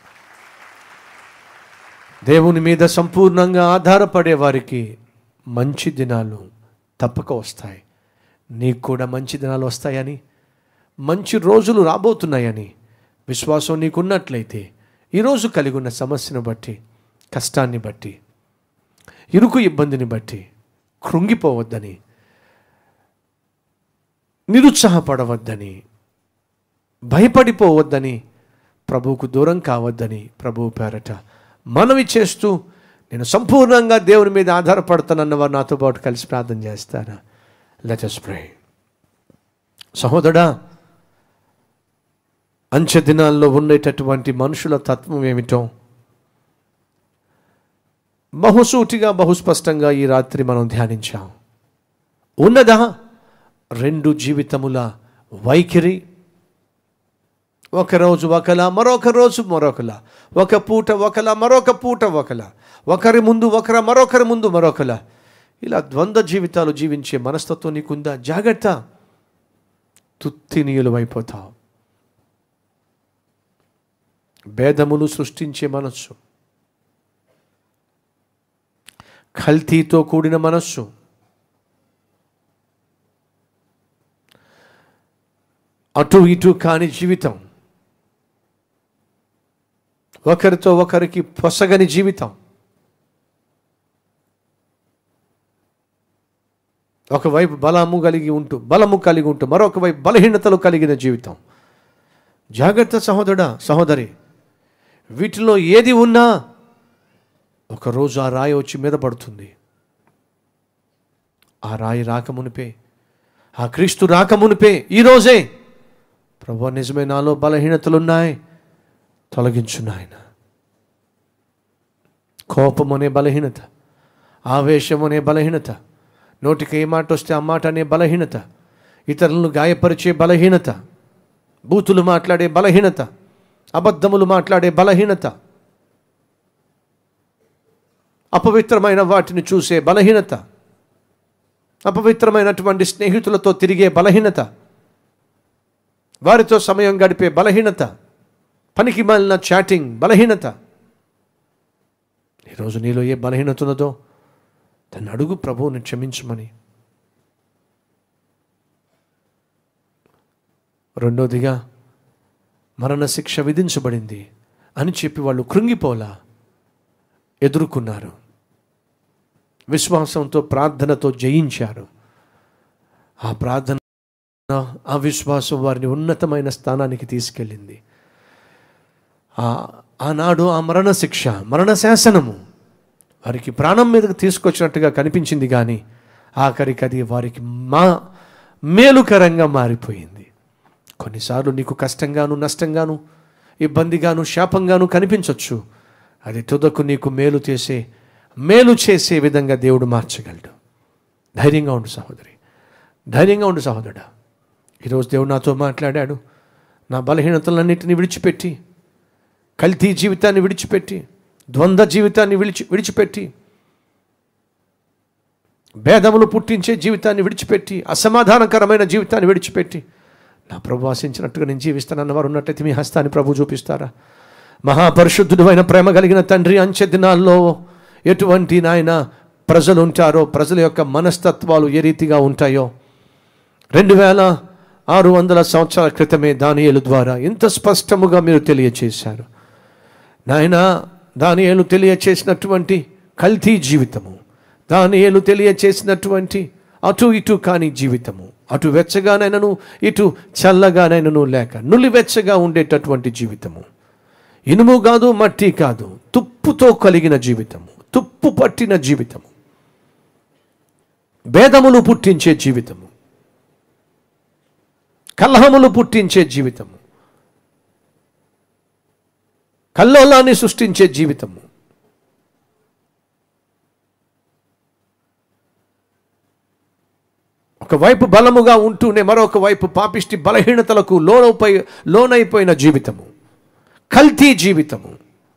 దేవుని మీద సంపూర్ణంగా ఆధారపడే వారికి మంచి దినాలు తప్పక వస్తాయి నీకు కూడా మంచి దినాలు వస్తాయని మంచి రోజులు రాబోతున్నాయని విశ్వాసం నీకున్నట్లయితే ఈరోజు కలిగి ఉన్న సమస్యను బట్టి కష్టాన్ని బట్టి ఇరుకు ఇబ్బందిని బట్టి కృంగిపోవద్దని నిరుత్సాహపడవద్దని భయపడిపోవద్దని ప్రభువుకు దూరం కావద్దని ప్రభువు పేరట మనవి చేస్తూ నేను సంపూర్ణంగా దేవుని మీద ఆధారపడతానన్న వారు నాతో పాటు కలిసి ప్రార్థన చేస్తారా లెటస్ ప్రే సహోదరా అంచె దినాల్లో ఉండేటటువంటి మనుషుల తత్వం ఏమిటో బహుసూటిగా బహుస్పష్టంగా ఈ రాత్రి మనం ధ్యానించాం ఉన్నదా రెండు జీవితముల వైఖరి ఒకరోజు ఒకలా మరొక రోజు మరొకలా ఒక పూట ఒకలా మరొక పూట ఒకలా ఒకరి ముందు ఒకర మరొకరి ముందు మరొకలా ఇలా ద్వంద్వ జీవితాలు జీవించే మనస్తత్వం నీకుందా జాగ్రత్త తుత్తినీయులు అయిపోతావు భేదములు సృష్టించే మనస్సు కల్తీతో కూడిన మనస్సు అటు ఇటు కాని జీవితం ఒకరితో ఒకరికి పొసగని జీవితం ఒకవైపు బలము కలిగి ఉంటూ బలము కలిగి ఉంటూ మరొక వైపు బలహీనతలు కలిగిన జీవితం జాగ్రత్త సహోదరుడా సహోదరి వీటిలో ఏది ఉన్నా ఒకరోజు ఆ రాయి వచ్చి మీద పడుతుంది ఆ రాయి రాకమునిపే ఆ క్రీస్తు రాకమునిపే ఈరోజే ప్రభు నిజమే నాలో బలహీనతలున్నాయి తొలగించు నాయన కోపం అనే బలహీనత ఆవేశం అనే బలహీనత నోటికి ఏ మాట వస్తే ఆ మాట అనే బలహీనత ఇతరులను గాయపరిచే బలహీనత బూతులు మాట్లాడే బలహీనత అబద్ధములు మాట్లాడే బలహీనత అపవిత్రమైన వాటిని చూసే బలహీనత అపవిత్రమైనటువంటి స్నేహితులతో తిరిగే బలహీనత వారితో సమయం గడిపే బలహీనత పనికి మాలిన చాటింగ్ బలహీనత ఈరోజు నీలో ఏ బలహీనత ఉన్నదో దాన్ని అడుగు ప్రభువుని క్షమించమని రెండోదిగా మరణశిక్ష విధించబడింది అని చెప్పి వాళ్ళు కృంగిపోలా ఎదుర్కొన్నారు విశ్వాసంతో ప్రార్థనతో జయించారు ఆ ప్రార్థన ఆ విశ్వాసం వారిని ఉన్నతమైన స్థానానికి తీసుకెళ్ళింది ఆ ఆనాడు ఆ మరణ శిక్ష మరణ శాసనము వారికి ప్రాణం మీదకి తీసుకొచ్చినట్టుగా కనిపించింది కానీ ఆఖరికి అది వారికి మా మేలుకరంగా మారిపోయింది కొన్నిసార్లు నీకు కష్టంగాను నష్టంగాను ఇబ్బందిగాను శాపంగాను కనిపించవచ్చు అది తుదకు నీకు మేలు చేసే మేలు చేసే విధంగా దేవుడు మార్చగలడు ధైర్యంగా ఉండు సహోదరి ధైర్యంగా ఉండు సహోదరుడా ఈరోజు దేవుడు నాతో మాట్లాడాడు నా బలహీనతలన్నింటినీ విడిచిపెట్టి కల్తీ జీవితాన్ని విడిచిపెట్టి ద్వంద్వ జీవితాన్ని విడిచి విడిచిపెట్టి భేదములు పుట్టించే జీవితాన్ని విడిచిపెట్టి అసమాధానకరమైన జీవితాన్ని విడిచిపెట్టి నా ప్రభు ఆశించినట్టుగా నేను జీవిస్తానన్న వారు ఉన్నట్టయితే మీ హస్తాన్ని ప్రభు చూపిస్తారా మహాపరిశుద్ధుడు అయిన ప్రేమ కలిగిన తండ్రి అంచె దినాల్లో ఎటువంటి నాయన ప్రజలు ఉంటారో ప్రజల యొక్క మనస్తత్వాలు ఏ రీతిగా ఉంటాయో రెండు వేల ఆరు వందల సంవత్సరాల క్రితమే దానియేలు ద్వారా ఇంత స్పష్టముగా మీరు తెలియచేశారు నాయన దానియేలు తెలియచేసినటువంటి కల్తీ జీవితము దానియేలు తెలియచేసినటువంటి అటు ఇటు కాని జీవితము అటు వెచ్చగానైనను ఇటు చల్లగానైనను లేక నులివెచ్చగా ఉండేటటువంటి జీవితము ఇనుము కాదు మట్టి కాదు తుప్పుతో కలిగిన జీవితము తుప్పు పట్టిన జీవితము భేదములు పుట్టించే జీవితము కలహములు పుట్టించే జీవితము కల్లోలాన్ని సృష్టించే జీవితము ఒకవైపు బలముగా ఉంటూనే మరొక వైపు పాపిష్టి బలహీనతలకు లోనైపోయి లోనైపోయిన జీవితము కల్తీ జీవితము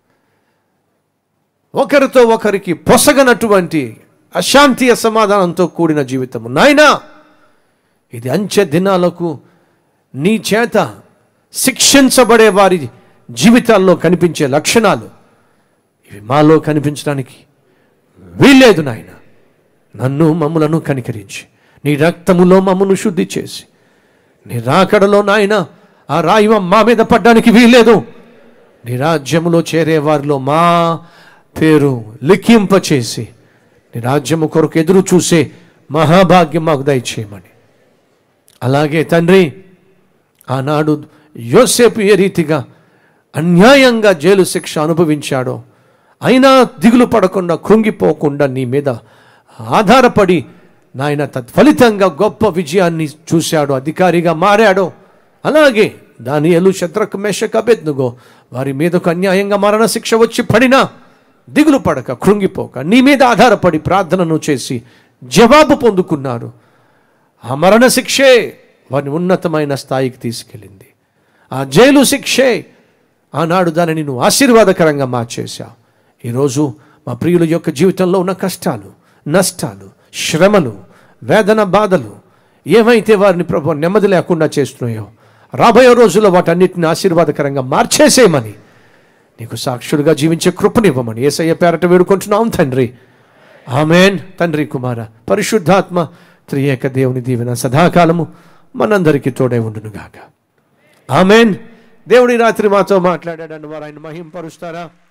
ఒకరితో ఒకరికి పొసగనటువంటి అశాంతి అసమాధానంతో కూడిన జీవితము నాయనా ఇది అంచె దినాలకు నీ చేత శిక్షించబడే వారి జీవితాల్లో కనిపించే లక్షణాలు ఇవి మాలో కనిపించడానికి వీల్లేదు నాయన నన్ను మమ్ములను కనికరించి నీ రక్తములో మమ్మను శుద్ధి చేసి నీ రాకడలో నాయన ఆ రాయి మా మీద పడ్డానికి వీల్లేదు నీ రాజ్యములో చేరే వారిలో మా పేరు లిఖింప చేసి నీ రాజ్యము కొరకు ఎదురు చూసే మహాభాగ్యం మాకు దయచేయమని అలాగే తండ్రి ఆనాడు యోసేపు ఏ రీతిగా అన్యాయంగా జైలు శిక్ష అనుభవించాడో అయినా దిగులు పడకుండా కృంగిపోకుండా నీ మీద ఆధారపడి నాయన తత్ఫలితంగా గొప్ప విజయాన్ని చూశాడు అధికారిగా మారాడో అలాగే దాని ఎలు శత్రకు మేషక బెద్నుగో వారి మీదకు అన్యాయంగా మరణ శిక్ష వచ్చి పడినా దిగులు పడక కృంగిపోక నీ మీద ఆధారపడి ప్రార్థనను చేసి జవాబు పొందుకున్నారు ఆ మరణ శిక్షే వారిని ఉన్నతమైన స్థాయికి తీసుకెళ్ళింది ఆ జైలు శిక్షే ఆనాడు దానిని నువ్వు ఆశీర్వాదకరంగా మార్చేశావు ఈరోజు మా ప్రియుల యొక్క జీవితంలో ఉన్న కష్టాలు నష్టాలు శ్రమలు వేదన బాధలు ఏమైతే వారిని ప్రభు నెమ్మది లేకుండా చేస్తున్నాయో రాబోయే రోజుల్లో వాటన్నిటిని ఆశీర్వాదకరంగా మార్చేసేయమని నీకు సాక్షులుగా జీవించే కృపనివ్వమని ఏసయ్య పేరట వేడుకుంటున్నాం తండ్రి ఆమెన్ తండ్రి కుమార పరిశుద్ధాత్మ త్రియేక దేవుని దీవెన సదాకాలము మనందరికీ తోడే ఉండునుగాక ఆమెన్ దేవుడి రాత్రి మాతో మాట్లాడాడని వారు ఆయన మహింపరుస్తారా